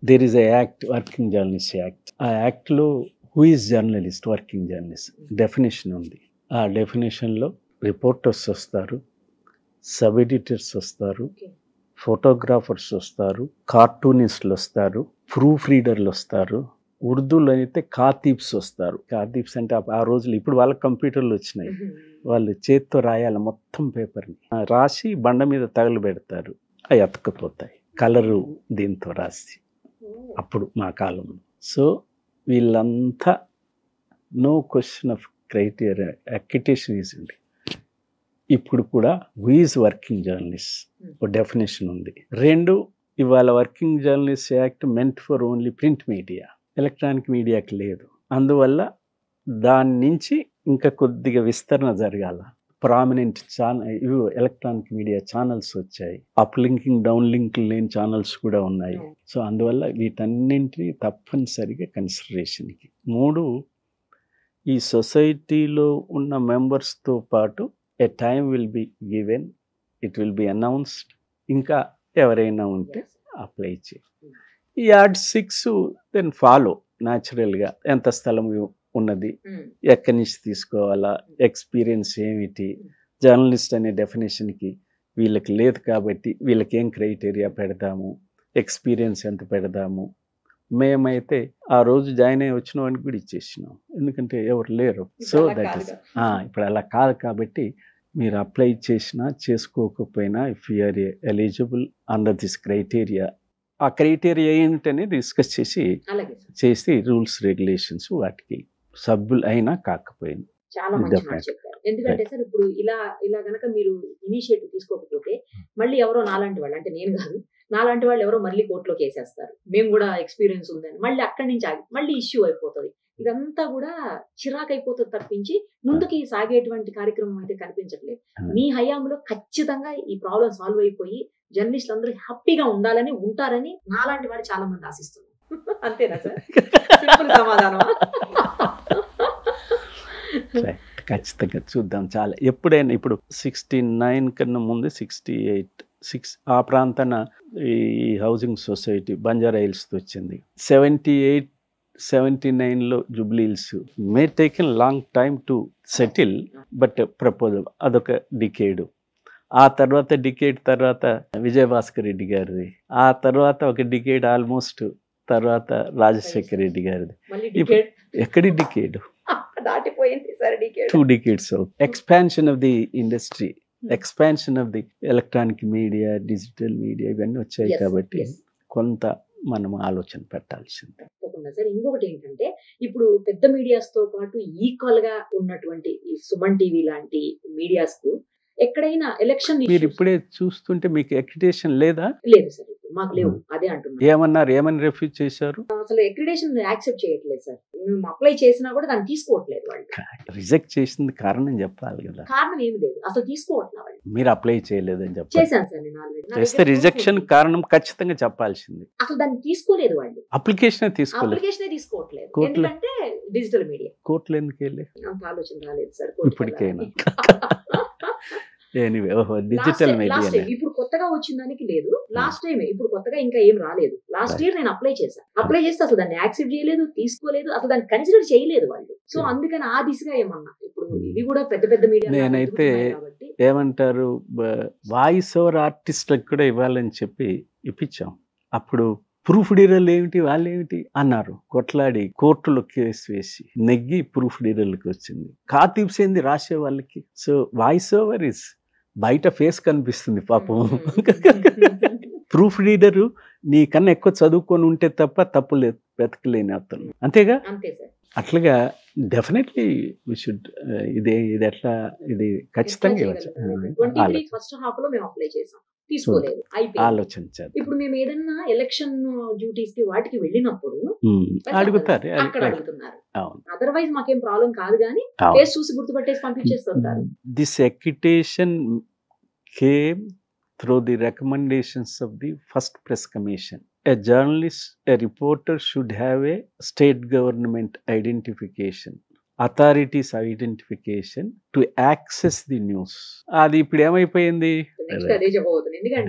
there is a act working journalist act ఆ యాక్ట్లో who is journalist working journalist definition ఉంది ఆ డెఫినేషన్లో రిపోర్టర్స్ వస్తారు సబ్ ఎడిటర్స్ వస్తారు Okay. ఫోటోగ్రాఫర్స్ వస్తారు కార్టూనిస్టులు వస్తారు ప్రూఫ్ రీడర్లు వస్తారు ఉర్దూలో అయితే కాతీబ్స్ వస్తారు కాతీబ్స్ అంటే ఆ- ఆ రోజులు ఇప్పుడు వాళ్ళకి కంప్యూటర్లు వచ్చినాయి వాళ్ళు చేత్తో రాయాలి మొత్తం పేపర్ని ఆ రాసి బండ మీద తగలు పెడతారు అవి అతకపోతాయి కలరు దీంతో రాసి అప్పుడు మా కాలంలో సో వీళ్ళంతా no question of criteria accreditation is ఉంది ఇప్పుడు కూడా వీజ్ వర్కింగ్ జర్నలిస్ట్ ఒక డెఫినేషన్ ఉంది రెండు ఇవాళ working journalist act meant for only print media electronic మీడియాకి లేదు అందువల్ల దాని నుంచి ఇంకా కొద్దిగా విస్తరణ జరగాల ప్రామినెంట్ ఛానల్ ఇవి ఎలక్ట్రానిక్ మీడియా ఛానల్స్ వచ్చాయి అప్ లింకింగ్ డౌన్ లింక్ లేని ఛానల్స్ కూడా ఉన్నాయి సో అందువల్ల వీటన్నింటినీ తప్పనిసరిగా కన్సిడరేషన్కి మూడు ఈ సొసైటీలో ఉన్న మెంబర్స్తో పాటు a time will be given it will be announced ఇంకా ఎవరైనా ఉంటే అప్లై చేయి ఈ యాడ్ సిక్స్ దెన్ ఫాలో న్యాచురల్గా ఎంత స్థలం ఉన్నది ఎక్కడి నుంచి తీసుకోవాలా ఎక్స్పీరియన్స్ ఏమిటి జర్నలిస్ట్ అనే డెఫినేషన్కి వీళ్ళకి లేదు కాబట్టి వీళ్ళకి ఏం క్రైటీరియా పెడదాము ఎక్స్పీరియన్స్ ఎంత పెడదాము మేమైతే ఆ రోజు జాయిన్ అయ్యి వచ్చిన వాడికి కూడా ఇచ్చేసినాం ఎందుకంటే ఎవరు లేరు సో అలా దట్ కాదు ఇస్ కదా. ఇప్పుడు అలా కాదు కాబట్టి మీరు అప్లై చేసినా చేసుకోకపోయినా if you are eligible under this criteria ఆ క్రైటీరియా ఏంటనే డిస్కస్ చేసి అలాగే సార్ చేసి రూల్స్ రెగ్యులేషన్స్ వాటికి సభ్యులు అయినా కాకపోయినా చాలా మంచి మాట Definitely. చెప్పారు ఎందుకంటే సార్ ఇప్పుడు ఇలా ఇలా గనక మీరు ఇనిషియేటివ్ తీసుకోకపోతే మళ్ళీ ఎవరో నాలాంటి వాళ్ళు అంటే నేను కాదు నాలాంటి వాళ్ళు ఎవరో మళ్ళీ కోర్టులోకి వేసేస్తారు మేము కూడా ఎక్స్పీరియన్స్ ఉందని మళ్ళీ అక్కడి నుంచి ఆగి మళ్ళీ ఇష్యూ అయిపోతుంది ఇదంతా కూడా చిరాకు అయిపోతుంది తప్పించి ముందుకి సాగేటువంటి కార్యక్రమం అయితే కనిపించట్లేదు Hmm. మీ హయాంలో ఖచ్చితంగా ఈ ప్రాబ్లం సాల్వ్ అయిపోయి జర్నలిస్టులు అందరూ హ్యాపీగా ఉండాలని ఉంటారని నాలాంటి వాళ్ళు చాలా మంది ఆశిస్తున్నారు అంతేనా సార్ సింపుల్ సమాధానం ఖచ్చితంగా చూద్దాం చాలా ఎప్పుడైనా ఇప్పుడు సిక్స్టీ నైన్ కన్నా ముందు సిక్స్టీ ఎయిట్ సిక్స్ ఆ ప్రాంతాన ఈ హౌసింగ్ సొసైటీ బంజారా హిల్స్తో వచ్చింది సెవెంటీ ఎయిట్ సెవెంటీ నైన్లో Jubilee Hills may taken long time to settle but proposal అదొక డికేడు ఆ తర్వాత డికేడ్ తర్వాత విజయభాస్కర్ రెడ్డి గారిది ఆ తర్వాత ఒక డికేడ్ ఆల్మోస్ట్ తర్వాత రాజశేఖర్ రెడ్డి గారిది మళ్ళీ ఇప్పుడు- టికెట్ ఎక్కడి డికేడ్ దాటిపోయింది sir ticket two decades expansion of the industry expansion of the electronic media digital media ఇవన్నీ వచ్చాయి Yes, కాబట్టి yes. కొంత మనం ఆలోచన పెట్టాల్సింది తప్పకుండా సార్ ఇంకొకటి ఏంటంటే ఇప్పుడు పెద్ద మీడియాస్ తో పాటు ఈక్వల్ గా ఉన్నటువంటి ఈ సుమన్ టీవీ లాంటి మీడియాస్ కు ఎక్కడైనా ఎలక్షన్ మీరు ఇప్పుడే చూస్తుంటే మీకు ఎక్రిటేషన్ లేదా లేదు సార్ ఇప్పుడు మాకు లేవు అదే అంటున్నాను ఏమన్నారు ఏమని రిఫ్యూజ్ చేశారు అసలు అక్రిడేషన్ యాక్సెప్ట్ చేయట్లేదు సార్ మేము అప్లై చేసినా కూడా దాన్ని తీసుకోవట్లేదు వాళ్ళు రిజెక్ట్ చేసింది కారణం చెప్పాలి కదా కారణం ఏమి లేదు అసలు తీసుకోవట్లేదు వాళ్ళు మీరు అప్లై చేయలేదని చెప్పాలి చేశాను సార్ నేను ఆల్రెడీ నా చేస్తే దగ్గర proof రిజెక్షన్ ఉంది. కారణం ఖచ్చితంగా చెప్పాల్సింది అసలు దాన్ని తీసుకోలేదు వాళ్ళు అప్లికేషన్ తీసుకోలేదు అప్లికేషన్ తీసుకోవట్లేదు కోర్టులో- ఎందుకంటే డిజిటల్ మీడియా కోర్టులో ఎందుకు వెళ్ళి అంత ఆలోచన రాలేదు సార్ ఇప్పటికైనా. ఎనీవే ఓహో డిజిటల్ మీడియా లాస్ట్ టైం ఇప్పుడు కొత్తగా వచ్చిన దానికి లేదు లాస్ట్ టైం ఇప్పుడు కొత్తగా ఇంకా ఏం రాలేదు లాస్ట్ ఇయర్ నేను అప్లై చేశాను అప్లై చేస్తే అసలు దాన్ని యాక్సెప్ట్ చేయలేదు తీసుకోలేదు అసలు దాన్ని కన్సిడర్ చేయలేదు వాళ్ళు సో Yeah. అందుకని ఆ దిశగా ఏమన్నా ఇప్పుడు ఇది కూడా పెద్ద పెద్ద మీడియా నేనైతే కాబట్టి ఏమంటారు వాయిస్ ఓవర్ ఆర్టిస్ట్లకు కూడా ఇవ్వాలని చెప్పి ఇప్పించాం అప్పుడు ప్రూఫ్ డీరర్లు ఏమిటి వాళ్ళు ఏమిటి అన్నారు కొట్లాడి కోర్టులో కేసు వేసి నెగ్గి ప్రూఫ్ డీరర్లకు వచ్చింది కాతీబ్స్ ఏంది రాసే వాళ్ళకి సో వాయిస్ ఓవర్ ఇస్ బయట ఫేస్ కనిపిస్తుంది పాపం ప్రూఫ్ రీడరు నీకన్నా ఎక్కువ చదువుకొని ఉంటే తప్ప తప్పు లేదు వెతకలేని అతను అంతేగా అంతే సార్ అట్లుగా డెఫినెట్లీ వి షుడ్ ఇదే ఇది ఎట్లా ఇది ఖచ్చితంగా ఇవ్వచ్చు ట్వంటీ త్రీ ఆలోచన ఫస్ట్ హాఫ్ లో మేము అప్లై చేసాం తీసుకోలేదు అయిపోయింది ఆలోచించాలి ఇప్పుడు మేము ఏదన్నా ఎలక్షన్ డ్యూటీస్ కి వాటికి వెళ్ళినప్పుడు ఉమ్, అడుగుతారు అక్కడ అడుగుతున్నారు అవును అదర్వైజ్ మాకేం ప్రాబ్లం కాదు కానీ అవును. ఫేస్ చూసి గుర్తుపట్టేసి పంపించేస్తుంటారు this accreditation came through the recommendations of the first press commission a journalist a reporter should have a state government identification authorities identification to access the news అది ఇప్పుడు ఏమైపోయింది నెక్స్ట్ అదే చెప్పబోతుంది ఎందుకంటే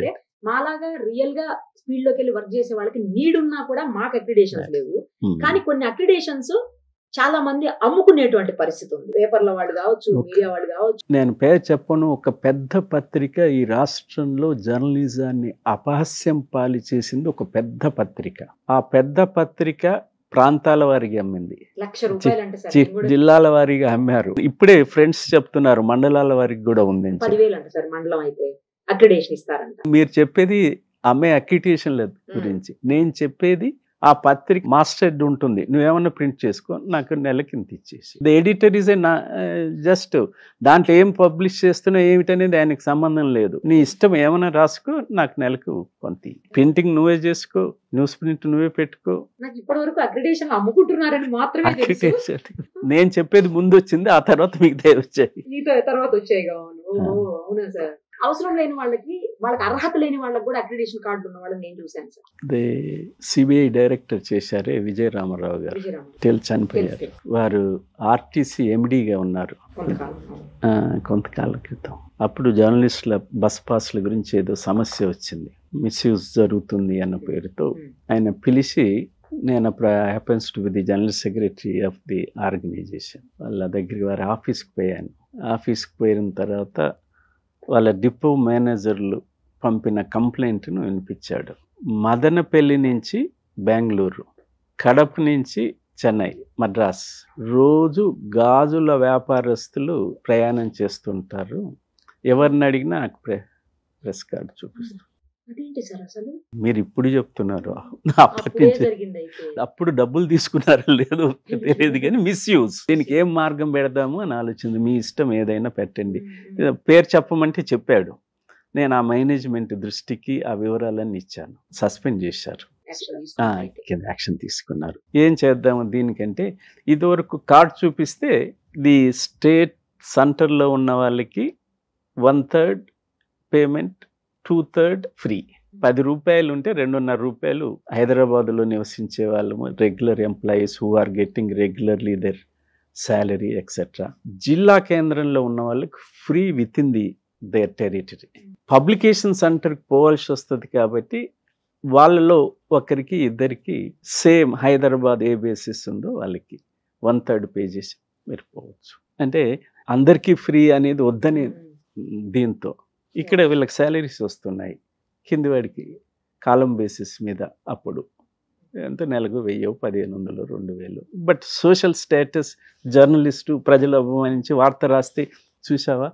మాలాగా రియల్ గా ఫీల్డ్ లోకి వెళ్ళి వర్క్ చేసే వాళ్ళకి నీడ్ ఉన్నా కూడా మాకు అక్రిడేషన్స్ లేవు ఉమ్. కానీ కొన్ని అక్రిడేషన్స్ చాలా మంది అమ్ముకునేటువంటి పరిస్థితి ఉంది పేపర్ల వాళ్ళు కావచ్చు Okay. మీడియా వాళ్ళు కావచ్చు నేను పేరు చెప్పను ఒక పెద్ద పత్రిక ఈ రాష్ట్రంలో జర్నలిజాన్ని అపహాస్యం పాలి చేసింది ఒక పెద్ద పత్రిక ఆ పెద్ద పత్రిక ప్రాంతాల వారికి అమ్మింది లక్ష రూపాయలు అంటే సార్ చి- నేను కూడా జిల్లాల వారీగా అమ్మారు ఇప్పుడే ఫ్రెండ్స్ చెప్తున్నారు మండలాల వారికి కూడా ఉంది అని చెప్పి. పదివేలు అంట సార్ మండలం అయితే అక్రిడేషన్ ఇస్తారంట మీరు చెప్పేది అమ్మే అక్రిటేషన్ లేదు గురించి నేను చెప్పేది ఆ పత్రిక మాస్టర్డ్ ఉంటుంది నువ్వేమన్నా ప్రింట్ చేసుకో నాకు నెలకి ఇంత ఇచ్చేసి ద ఎడిటర్ ఇస్ ఏ నా జస్ట్ దాంట్లో ఏం పబ్లిష్ చేస్తున్నావు ఏమిటనేది ఆయనకి సంబంధం లేదు నీ ఇష్టం ఏమైనా రాసుకో నాకు నెలకు కొంత ప్రింటింగ్ నువ్వే చేసుకో న్యూస్ ప్రింట్ నువ్వే పెట్టుకో నాకు ఇప్పటి వరకు అక్రిడేషన్ అమ్ముకుంటున్నారని మాత్రమే తెలుసు అక్రిటేషన్ నేను చెప్పేది ముందు వచ్చింది ఆ తర్వాత మీకు వచ్చాయి ఈ త- తర్వాత వచ్చాయి కావాలి ఓహో అవునా సార్ అవసరం లేని వాళ్ళకి వాళ్ళకి అర్హత లేని వాళ్ళకి కూడా అక్రిడేషన్ కార్డు ఉన్న వాళ్ళని నేను చూశాను సార్ దే సిబిఐ డైరెక్టర్ చేశారే విజయ రామారావు గారు విజయరామ తెలు చనిపోయారు తెలుసు. వారు ఆర్టీసీ ఎండిగా ఉన్నారు కొంతకాలం అవును. ఆ, కొంతకాలం క్రితం అప్పుడు జర్నలిస్టుల బస్ పాస్ల గురించి ఏదో సమస్య వచ్చింది మిస్యూజ్ జరుగుతుంది అన్న పేరుతో ఉమ్. ఆయన పిలిచి నేను అప్పుడు happens to be the general secretary of the organisation వాళ్ళ దగ్గరికి వారి ఆఫీస్కి పోయాను ఆఫీస్కి పోయిన తర్వాత వాళ్ళ డిపో మేనేజర్లు పంపిన కంప్లైంట్ను వినిపించాడు మదనపల్లి నుంచి బెంగళూరు కడప నుంచి చెన్నై మద్రాస్ రోజు గాజుల వ్యాపారస్తులు ప్రయాణం చేస్తుంటారు ఎవరిని అడిగినా నాకు ప్రె ప్రెస్ కార్డు చూపిస్తారు అదేంటి సార్ అసలు మీరు ఇప్పుడు చెప్తున్నారు అప్పుడే అప్పటి జరిగింది అయితే అప్పుడు డబ్బులు తీసుకున్నారో లేదో తెలియదు కానీ మిస్యూజ్ దీనికి ఏం మార్గం పెడదాము అని ఆలోచింది మీ ఇష్టం ఏదైనా పెట్టండి ఉమ్. పేరు చెప్పమంటే చెప్పాడు నేను ఆ మేనేజ్మెంట్ దృష్టికి ఆ వివరాలన్నీ ఇచ్చాను సస్పెండ్ చేశారు Action ఆ, తీసుకున్నారు అయితే. కింద యాక్షన్ తీసుకున్నారు ఏం చేద్దాము దీనికంటే ఇదివరకు కార్డ్ చూపిస్తే ది స్టేట్ సెంటర్లో ఉన్న వాళ్ళకి one third payment two third free పది రూపాయలు ఉంటే రెండున్నర రూపాయలు హైదరాబాద్లో నివసించే వాళ్ళము regular employees who are getting regularly their salary etcetera జిల్లా కేంద్రంలో ఉన్న వాళ్ళకి free with in the their territory publication సెంటర్కి పోవాల్సి వస్తుంది కాబట్టి వాళ్ళలో ఒకరికి ఇద్దరికి సేమ్ హైదరాబాద్ ఏ బేసిస్ ఉందో వాళ్ళకి వన్ థర్డ్ పేజెస్ మీరు పోవచ్చు అంటే అందరికీ ఫ్రీ అనేది వద్దని ఉమ్. దీంతో ఇక్కడ వీళ్ళకి శాలరీస్ వస్తున్నాయి కింది వాడికి కాలం బేసిస్ మీద అప్పుడు ఎంత నెలకు వెయ్యో పదిహేను వందలు రెండు వేలు బట్ సోషల్ స్టేటస్ జర్నలిస్టు ప్రజలు అభిమానించి వార్త రాస్తే చూసావా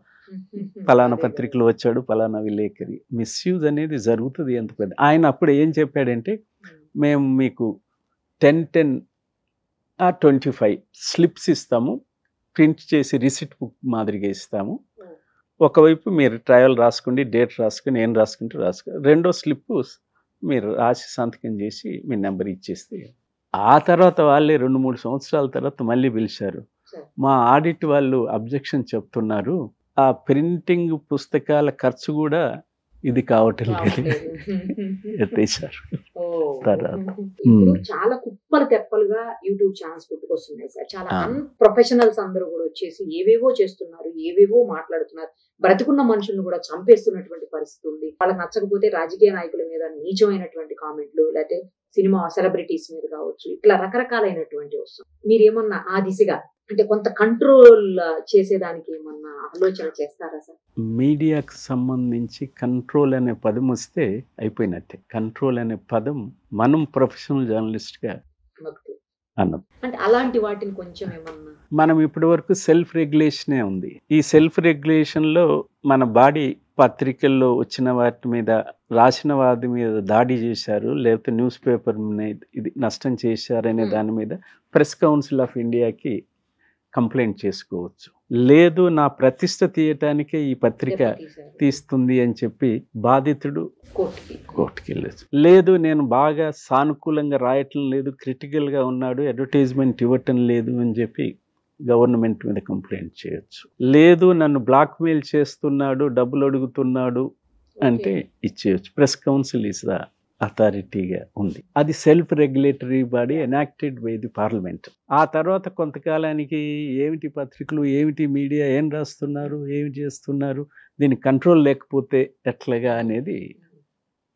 ఫలానా అదే పత్రికలు వచ్చాడు ఫలానా విలేకరి మిస్యూజ్ అనేది జరుగుతుంది ఎంత పెద్ద ఆయన అప్పుడు ఏం చెప్పాడంటే కదా. మేము మీకు ten ten twenty five slips ఇస్తాము ప్రింట్ చేసి రిసిట్ బుక్ మాదిరిగా ఇస్తాము ఒకవైపు మీరు ట్రయల్ రాసుకోండి డేట్ రాసుకుని ఏం రాసుకుంటే రాసుకో రెండో స్లిప్ మీరు రాసి సంతకం చేసి మీ నెంబర్ ఇచ్చేస్తే ఆ తర్వాత వాళ్ళే రెండు మూడు సంవత్సరాల తర్వాత మళ్ళీ పిలిచారు సరే. మా ఆడిట్ వాళ్ళు అబ్జెక్షన్ చెప్తున్నారు ఆ ప్రింటింగ్ పుస్తకాల ఖర్చు కూడా ఇది కావటం లేదు ఎత్తేసారు ఓ. తర్వాత. ఇప్పుడు మ్మ్. చాలా కుప్పలు తెప్పలుగా యూట్యూబ్ ఛానల్స్ పుట్టుకొస్తున్నాయి సార్ చాలా ఆ. అన్ ప్రొఫెషనల్స్ అందరూ కూడా వచ్చేసి ఏవేవో చేస్తున్నారు ఏవేవో మాట్లాడుతున్నారు బ్రతికున్న మనుషులను కూడా చంపేస్తున్నటువంటి పరిస్థితి ఉంది వాళ్ళకి నచ్చకపోతే రాజకీయ నాయకుల మీద నీచమైనటువంటి కామెంట్లు లేకపోతే సినిమా సెలబ్రిటీస్ మీద కావచ్చు ఇట్లా రకరకాలైనటువంటి వస్తుంది మీరేమన్నా ఆ దిశగా అంటే కొంత కంట్రోల్ చేసేదానికి ఏమన్నా ఆలోచన చేస్తారా సార్ మీడియాకు సంబంధించి కంట్రోల్ అనే పదం వస్తే అయిపోయినట్టే కంట్రోల్ అనే పదం మనం ప్రొఫెషనల్ జర్నలిస్ట్గా భక్తి అన్నాం అంటే అలాంటి వాటిని కొంచెం ఏమన్నా మనం ఇప్పటి వరకు సెల్ఫ్ రెగ్యులేషనే ఉంది ఈ సెల్ఫ్ రెగ్యులేషన్లో మన బాడీ పత్రికల్లో వచ్చిన వాటి మీద రాసిన వాటి మీద దాడి చేశారు లేకపోతే న్యూస్ పేపర్ ఇది నష్టం చేశారనే Hmm. దాని మీద ప్రెస్ కౌన్సిల్ ఆఫ్ ఇండియాకి కంప్లైంట్ చేసుకోవచ్చు లేదు నా ప్రతిష్ట తీయటానికే ఈ పత్రిక దెబ్బతీశారు. తీస్తుంది అని చెప్పి బాధితుడు కోర్టుకి కోర్టుకి వెళ్ళచ్చు లేదు నేను బాగా సానుకూలంగా రాయటం లేదు క్రిటికల్గా ఉన్నాడు అడ్వర్టైజ్మెంట్ ఇవ్వటం లేదు అని చెప్పి గవర్నమెంట్ మీద కంప్లైంట్ చేయొచ్చు లేదు నన్ను బ్లాక్మెయిల్ చేస్తున్నాడు డబ్బులు అడుగుతున్నాడు అంటే ఇచ్చేయచ్చు ప్రెస్ కౌన్సిల్ ఇస్ ద అథారిటీగా ఉంది అది self regulatory body enacted by the parliament ఆ తర్వాత కొంతకాలానికి ఏమిటి పత్రికలు ఏమిటి మీడియా ఏం రాస్తున్నారు ఏమి చేస్తున్నారు దీని కంట్రోల్ లేకపోతే ఎట్లాగా అనేది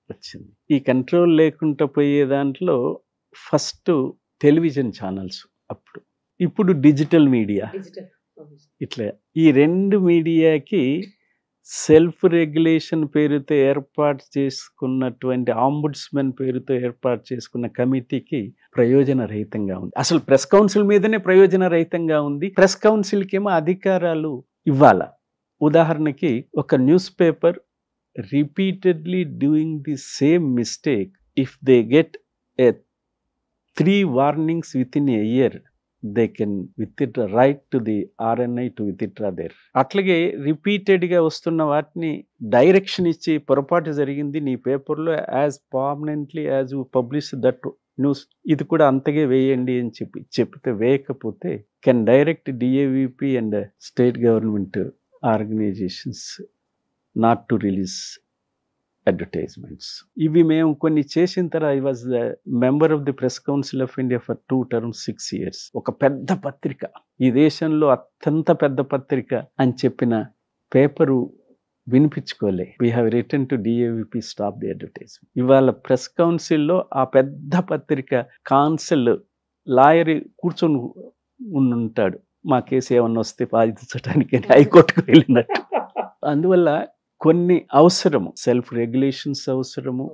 వచ్చింది ఈ కంట్రోల్ లేకుండా పోయే దాంట్లో ఫస్ట్ టెలివిజన్ ఛానల్స్ అప్పుడు ఇప్పుడు డిజిటల్ మీడియా డిజిటల్ ఇట్లా ఈ రెండు మీడియాకి సెల్ఫ్ రెగ్యులేషన్ పేరుతో ఏర్పాటు చేసుకున్నటువంటి ఆంబుడ్స్మెన్ పేరుతో ఏర్పాటు చేసుకున్న కమిటీకి ప్రయోజన రహితంగా ఉంది అసలు ప్రెస్ కౌన్సిల్ మీదనే ప్రయోజన రహితంగా ఉంది ప్రెస్ కౌన్సిల్కి ఏమో అధికారాలు ఇవ్వాల ఉదాహరణకి ఒక news paper repeatedly doing the same mistake if they get a three warnings with in a year they can with it right to the RNI to with it there అట్లాగే రిపీటెడ్గా వస్తున్న వాటిని డైరెక్షన్ ఇచ్చి పొరపాటు జరిగింది నీ పేపర్లో as permanently as you publish that news ఇది కూడా అంతగే వేయండి అని చెప్పి చెప్తే వేయకపోతే can direct DAVP and state government organisations not to release advertisements ఇవి మేము కొన్ని చేసిన తర్వాత I was the member of the press council of India for two terms six years ఒక పెద్ద పత్రిక ఈ దేశంలో అత్యంత పెద్ద పత్రిక అని చెప్పిన పేపరు వినిపించుకోలే we have return to DAVP stop the advertisement ఇవాళ ప్రెస్ కౌన్సిల్లో ఆ పెద్ద పత్రిక కాన్సిల్ లాయర్ కూర్చొని ఉన్- ఉంటాడు మా కేసు ఏమన్నా వస్తే వాదించడానికి హైకోర్టుకు వెళ్ళినట్టు అందువల్ల కొన్ని అవసరము సెల్ఫ్ రెగ్యులేషన్స్ అవసరము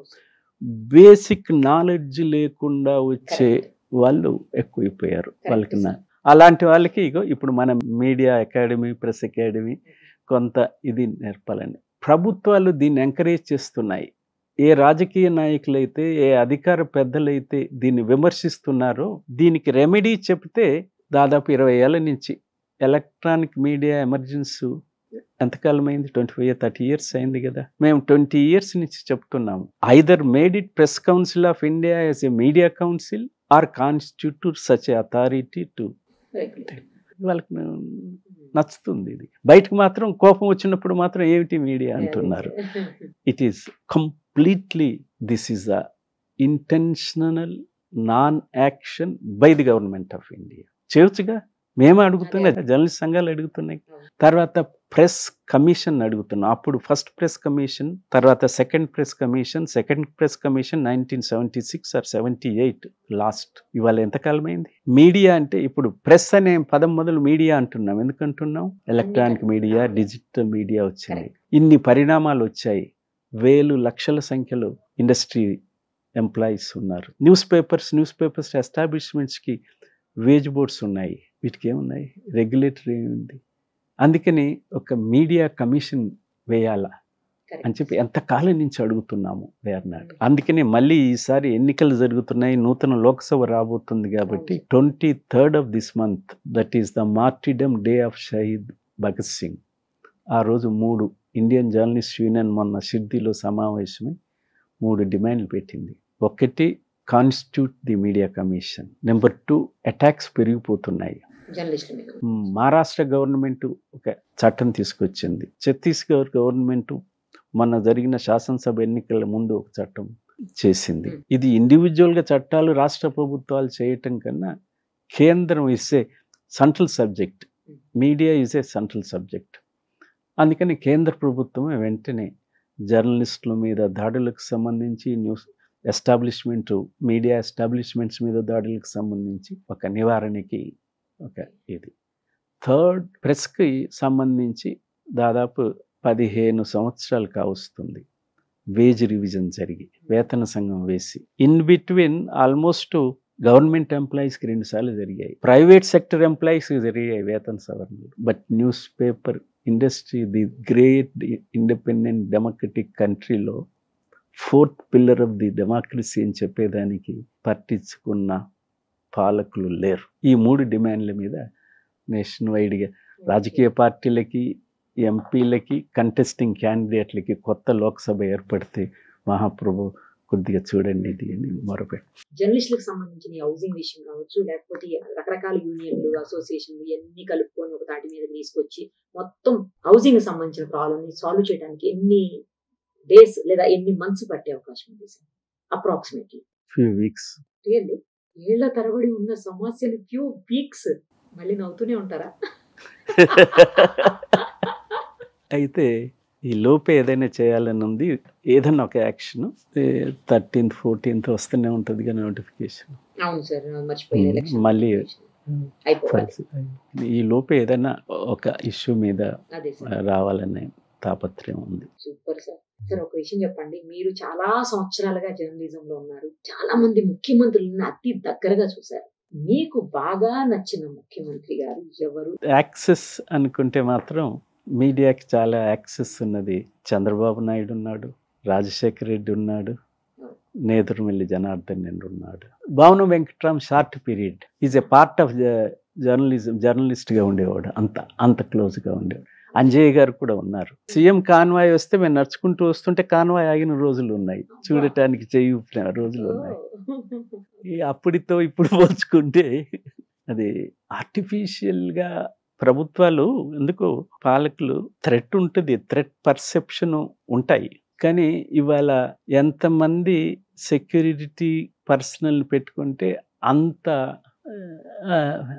బేసిక్ నాలెడ్జ్ లేకుండా వచ్చే వాళ్ళు ఎక్కువైపోయారు వాళ్ళకి నా- అలాంటి వాళ్ళకి ఇగో ఇప్పుడు మన మీడియా అకాడమీ ప్రెస్ అకాడమీ కొంత ఇది నేర్పాలని ప్రభుత్వాలు దీన్ని ఎంకరేజ్ చేస్తున్నాయి ఏ రాజకీయ నాయకులైతే ఏ అధికార పెద్దలైతే దీన్ని విమర్శిస్తున్నారో దీనికి రెమెడీ చెప్తే దాదాపు ఇరవై ఏళ్ళ నుంచి ఎలక్ట్రానిక్ మీడియా ఎమర్జెన్సీ ఎంతకాలం అయింది ట్వంటీ ఫైవ్ థర్టీ ఇయర్స్ అయింది కదా మేము ట్వంటీ ఇయర్స్ నుంచి చెప్తున్నాము either made it press council of India as a media council or constitute such authority to వాళ్ళకి నచ్చుతుంది ఇది బయటకు మాత్రం కోపం వచ్చినప్పుడు మాత్రం ఏమిటి మీడియా అంటున్నారు it is completely this is the intentional non action by the government of India చేయొచ్చుగా మేము అడుగుతున్నాం జర్నలిస్ట్ సంఘాలు అడుగుతున్నాయి తర్వాత ప్రెస్ కమిషన్ అడుగుతున్నాం అప్పుడు ఫస్ట్ ప్రెస్ కమిషన్ తర్వాత second press commission second press commission nineteen seventy six or seventy eight last ఇవాళ ఎంతకాలం అయింది మీడియా అంటే ఇప్పుడు ప్రెస్ అనే పదం మొదలు మీడియా అంటున్నాం ఎందుకంటున్నాం ఎలక్ట్రానిక్ మీడియా డిజిటల్ మీడియా వచ్చింది ఇన్ని పరిణామాలు వచ్చాయి వేలు లక్షల సంఖ్యలో ఇండస్ట్రీ ఎంప్లాయీస్ ఉన్నారు న్యూస్ పేపర్స్ న్యూస్ పేపర్స్ ఎస్టాబ్లిష్మెంట్స్కి వేజ్ బోర్డ్స్ ఉన్నాయి వీటికి ఏమున్నాయి రెగ్యులేటరీ ఏముంది అందుకని ఒక మీడియా కమిషన్ వేయాలా అని చెప్పి ఎంతకాలం నుంచి అడుగుతున్నాము వేర్నాడు అందుకని మళ్ళీ ఈసారి ఎన్నికలు జరుగుతున్నాయి నూతన లోక్సభ రాబోతుంది కాబట్టి twenty third of this month that is the martyrdom day of Shaheed Bhagat Singh ఆ రోజు మూడు ఇండియన్ జర్నలిస్ట్ యూనియన్ మొన్న సిద్ధిలో సమావేశమై మూడు డిమాండ్లు పెట్టింది ఒకటి constitute the media commission number two attacks పెరిగిపోతున్నాయి జర్నలిస్టుల మీద మ్, మహారాష్ట్ర గవర్నమెంట్ ఒక చట్టం తీసుకొచ్చింది ఛత్తీస్గఢ్ గవర్నమెంట్ మొన్న జరిగిన శాసనసభ ఎన్నికల ముందు ఒక చట్టం చేసింది మ్. ఇది ఇండివిజువల్గా చట్టాలు రాష్ట్ర ప్రభుత్వాలు చేయటం కన్నా కేంద్రం ఇసే central subject media is a central subject అందుకని కేంద్ర ప్రభుత్వమే వెంటనే జర్నలిస్టుల మీద దాడులకు సంబంధించి న్యూస్ ఎస్టాబ్లిష్మెంట్ మీడియా ఎస్టాబ్లిష్మెంట్స్ మీద దాడులకు సంబంధించి ఒక నివారణకి ఒక ఇది థర్డ్ ప్రెస్కి సంబంధించి దాదాపు పదిహేను సంవత్సరాలు కావస్తుంది వేజ్ రివిజన్ జరిగి వేతన సంఘం వేసి ఇన్ బిట్వీన్ ఆల్మోస్ట్ గవర్నమెంట్ ఎంప్లాయీస్కి రెండు సార్లు జరిగాయి ప్రైవేట్ సెక్టర్ ఎంప్లాయీస్కి జరిగాయి వేతన సవరణలు but news paper industry the great independent democratic కంట్రీలో fourth pillar of the democracy అని చెప్పేదానికి పట్టించుకున్న పాలకులు లేరు ఈ మూడు డిమాండ్ల మీద నేషన్ వైడ్గా రాజకీయ పార్టీలకి ఎంపీలకి కంటెస్టింగ్ క్యాండిడేట్లకి కొత్త లోక్సభ ఏర్పడితే మహాప్రభు కొద్దిగా చూడండి ఇది అని మొరపెట్టి జర్నలిస్టులకు సంబంధించిన ఈ హౌసింగ్ విషయం కావచ్చు లేకపోతే ఈ రకరకాల యూనియన్లు అసోసియేషన్లు ఇవన్నీ కలుపుకొని ఒక తాటి మీద తీసుకొచ్చి మొత్తం హౌసింగ్ సంబంధించిన ప్రాబ్లమ్ ని సాల్వ్ చేయడానికి ఎన్ని డేస్ లేదా ఎన్ని మంత్స్ పట్టే అవకాశం ఉంది sir approximately few weeks really ఏళ్ల తరబడి ఉన్న సమస్యలు ఫ్యూ వీక్స్ మళ్ళీ నవ్వుతూనే ఉంటారా అయితే ఈ లోపే ఏదైనా చేయాలని ఉంది ఏదైనా ఒక యాక్షన్ థర్టీన్త్ ఫోర్టీన్త్ వస్తూనే ఉంటుంది కదా నోటిఫికేషన్ అవును సార్ మర్చిపోయిన ఉమ్, ఎలక్షన్ మళ్ళీ అయిపోవాలి ఈ లోపే ఏదైనా ఒక ఇష్యూ మీద అదే సార్ రావాలనే తాపత్రయం ఉంది సూపర్ సార్ సార్ ఒక విషయం చెప్పండి మీరు చాలా సంవత్సరాలుగా జర్నలిజం లో ఉన్నారు చాలా మంది ముఖ్యమంత్రులను అతి దగ్గరగా చూశారు మీకు బాగా నచ్చిన ముఖ్యమంత్రి గారు ఎవరు యాక్సెస్ అనుకుంటే మాత్రం మీడియాకి చాలా యాక్సెస్ ఉన్నది చంద్రబాబు నాయుడు ఉన్నాడు రాజశేఖర రెడ్డి ఉన్నాడు నేదురుమిల్లి జనార్దన్ రెడ్డి ఉన్నాడు Bhavana Venkatram short period is a part of journalism జర్నలిస్ట్గా ఉండేవాడు అంత అంత క్లోజ్గా ఉండేవాడు అంజయ్య గారు కూడా ఉన్నారు సీఎం కాన్వాయ్ వస్తే మేము నడుచుకుంటూ వస్తుంటే కాన్వాయ్ ఆగిన రోజులు ఉన్నాయి చూడటానికి చెయ్యి ఊపిన రోజులు ఉన్నాయి ఈ అప్పటితో ఇప్పుడు పోల్చుకుంటే అది ఆర్టిఫిషియల్గా ప్రభుత్వాలు ఎందుకు పాలకులు థ్రెట్ ఉంటుంది థ్రెట్ పర్సెప్షన్ ఉంటాయి కానీ ఇవాళ ఎంతమంది సెక్యూరిటీ పర్సనల్ పెట్టుకుంటే అంత ఆ,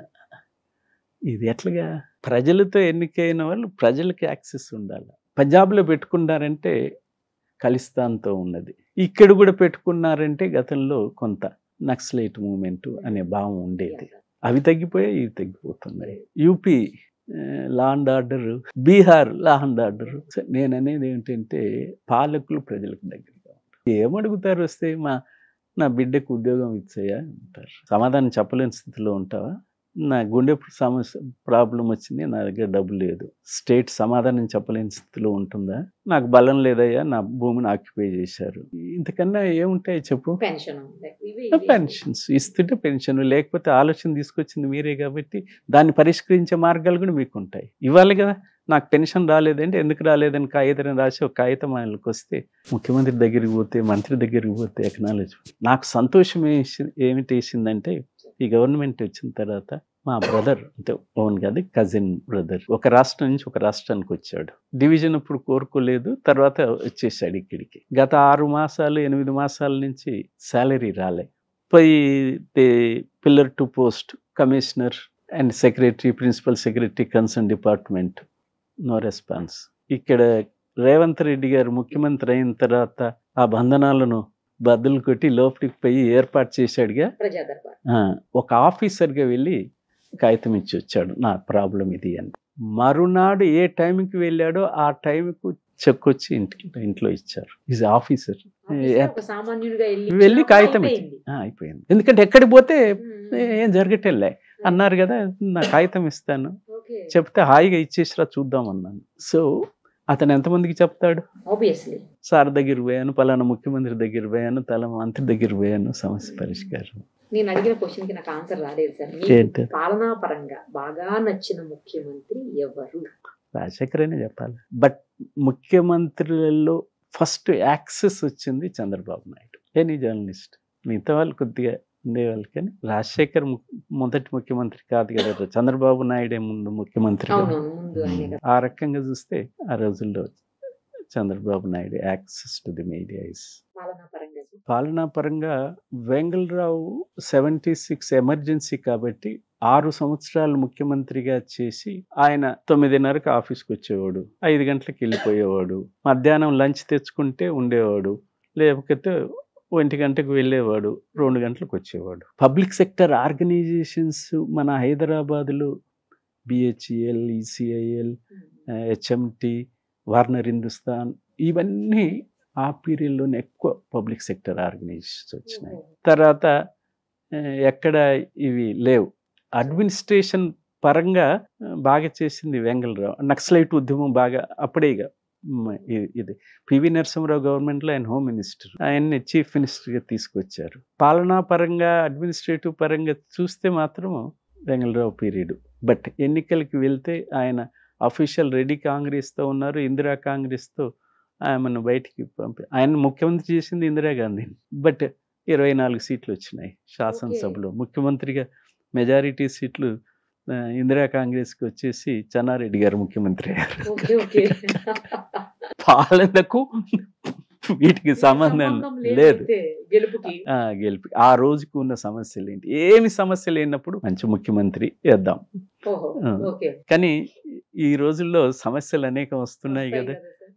ఇది ఎట్లాగా ప్రజలతో ఎన్నికైన వాళ్ళు ప్రజలకి యాక్సెస్ ఉండాలి పంజాబ్లో పెట్టుకున్నారంటే ఖలిస్తాన్తో ఉన్నది ఇక్కడ కూడా పెట్టుకున్నారంటే గతంలో కొంత నక్సలైట్ మూమెంట్ అనే భావం ఉండేది అవి తగ్గిపోయాయి ఇవి తగ్గిపోతున్నాయి UP law and order Bihar law and order నేను అనేది ఏంటంటే పాలకులు ప్రజలకు దగ్గరగా ఉంటారు ఏమడుగుతారు వస్తే మా నా బిడ్డకు ఉద్యోగం ఇచ్చాయా అంటారు సమాధానం చెప్పలేని స్థితిలో ఉంటావా నా గుండె సమస్య ప్రాబ్లం వచ్చింది నా దగ్గర డబ్బు లేదు స్టేట్ సమాధానం చెప్పలేని స్థితిలో ఉంటుందా నాకు బలం లేదయ్యా నా భూమిని ఆక్యుపై చేశారు ఇంతకన్నా ఏముంటాయి చెప్పు పెన్షన్ పెన్షన్స్ ఇస్తుంటే పెన్షన్ లేకపోతే ఆలోచన తీసుకొచ్చింది మీరే కాబట్టి దాన్ని పరిష్కరించే మార్గాలు కూడా మీకు ఉంటాయి ఇవ్వాలి కదా నాకు పెన్షన్ రాలేదంటే ఎందుకు రాలేదని కాగితం రాసి ఒక కాగితం ఆయనకు వస్తే ముఖ్యమంత్రి దగ్గరికి పోతే మంత్రి దగ్గరికి పోతే ఎకనాలజీ నాకు సంతోషం వేసి ఏమిటి వేసిందంటే ఈ గవర్నమెంట్ వచ్చిన తర్వాత మా బ్రదర్ అంటే ఓన్ కాదు కజిన్ బ్రదర్ ఒక రాష్ట్రం నుంచి ఒక రాష్ట్రానికి వచ్చాడు డివిజన్ ఇప్పుడు కోరుకోలేదు తర్వాత వచ్చేసాడు ఇక్కడికి గత ఆరు మాసాలు ఎనిమిది మాసాల నుంచి శాలరీ రాలే పోయి pillar to post commissioner and secretary principal secretary concern department no response ఇక్కడ రేవంత్ రెడ్డి గారు ముఖ్యమంత్రి అయిన తర్వాత ఆ బంధనాలను బద్దలు కొట్టి లోపలికి పోయి ఏర్పాటు చేశాడుగా ప్రజా దర్బార్ ఆ, ఒక ఆఫీసర్గా వెళ్ళి కాగితం ఇచ్చి వచ్చాడు నా ప్రాబ్లం ఇది అని మరునాడు ఏ టైంకి వెళ్ళాడో ఆ టైంకు చెక్ వచ్చి ఇంటికి ఇంట్లో ఇచ్చారు ఈజ్ ఆఫీసర్ ఆఫీసర్ ఒక సామాన్యుడిగా వెళ్ళి వెళ్ళి ఇచ్చినప్పుడు కాగితం అయిపోయింది. అయిపోయింది ఎందుకంటే ఎక్కడికి పోతే ఉమ్, ఏం జరగటంలే అన్నారు కదా నా కాగితం ఇస్తాను ఓకే చెప్తే హాయిగా ఇచ్చేసిరా చూద్దాం అన్నాను సో అతను ఎంతమందికి చెప్తాడు ఆబ్వియస్లీ సార్ దగ్గర పోయాను పలానా ముఖ్యమంత్రి దగ్గర పోయాను తల మంత్రి దగ్గర పోయాను సమస్య పరిష్కారం నేను అడిగిన క్వశ్చన్ కి నాకు ఆన్సర్ రాలేదు సార్ మీకు ఏంటి? పాలనా పరంగా బాగా నచ్చిన ముఖ్యమంత్రి ఎవరు రాజశేఖర్ అనే చెప్పాలి బట్ ముఖ్యమంత్రులలో ఫస్ట్ యాక్సెస్ వచ్చింది చంద్రబాబు నాయుడు ఎనీ జర్నలిస్ట్ మిగతా వాళ్ళు కొద్దిగా ఉండేవాళ్ళు కానీ రాజశేఖర్ ము- మొదటి ముఖ్యమంత్రి కాదు కదా చంద్రబాబు నాయుడే ముందు ముఖ్యమంత్రి కదా. అవును ముందు ఆయన కదా. ఆ రకంగా చూస్తే ఆ రోజుల్లో Chandrababu Naidu access to the media is పాలనా పరంగా సార్. పాలనా పరంగా వెంగళరావు సెవెంటీ సిక్స్ ఎమర్జెన్సీ కాబట్టి ఆరు సంవత్సరాలు ముఖ్యమంత్రిగా చేసి ఆయన తొమ్మిదిన్నరకు ఆఫీస్కి వచ్చేవాడు ఐదు గంటలకు వెళ్ళిపోయేవాడు మధ్యాహ్నం లంచ్ తెచ్చుకుంటే ఉండేవాడు లేకపోతే ఒంటి గంటకు వెళ్ళేవాడు రెండు గంటలకు వచ్చేవాడు పబ్లిక్ సెక్టర్ ఆర్గనైజేషన్స్ మన హైదరాబాద్లో BHEL ECIL HMT Warner Hindustan ఇవన్నీ ఆ పీరియడ్లోనే ఎక్కువ పబ్లిక్ సెక్టర్ ఆర్గనైజేషన్స్ వచ్చినాయి తర్వాత ఆ, ఎక్కడ ఇవి లేవు అడ్మినిస్ట్రేషన్ పరంగా ఆ, బాగా చేసింది వెంగళరావు నక్సలైట్ ఉద్యమం బాగా అప్పుడే ఇక మ్, ఇ- ఇది పివి నరసింహరావు గవర్నమెంట్లో ఆయన హోమ్ మినిస్టర్ ఆయన్ని చీఫ్ మినిస్టర్గా తీసుకొచ్చారు పాలనా పరంగా అడ్మినిస్ట్రేటివ్ పరంగా చూస్తే మాత్రం వెంగళరావు పీరియడ్ బట్ ఎన్నికలకి వెళ్తే ఆయన అఫీషియల్ రెడీ కాంగ్రెస్తో ఉన్నారు ఇందిరా కాంగ్రెస్తో ఆమెను బయటికి పంపి ఆయన ముఖ్యమంత్రి చేసింది ఇందిరాగాంధీ బట్ ఇరవై నాలుగు సీట్లు వచ్చినాయి శాసనసభలో ముఖ్యమంత్రిగా మెజారిటీ సీట్లు ఆ, ఇందిరా కాంగ్రెస్కి వచ్చేసి చెన్నారెడ్డి గారు ముఖ్యమంత్రి అయ్యారు ఓకే ఓకే పాలనకు వీటికి సంబంధం లేదు అయితే గెలుపుకి ఆ, గెలిపి ఆ రోజుకు ఉన్న సమస్యలు ఏంటి ఏమి సమస్య లేనప్పుడు మంచి ముఖ్యమంత్రి వేద్దాం ఓహో ఆ. ఓకే కానీ ఈ రోజుల్లో సమస్యలు అనేకం వస్తున్నాయి వస్తాయి కదా కదా సార్.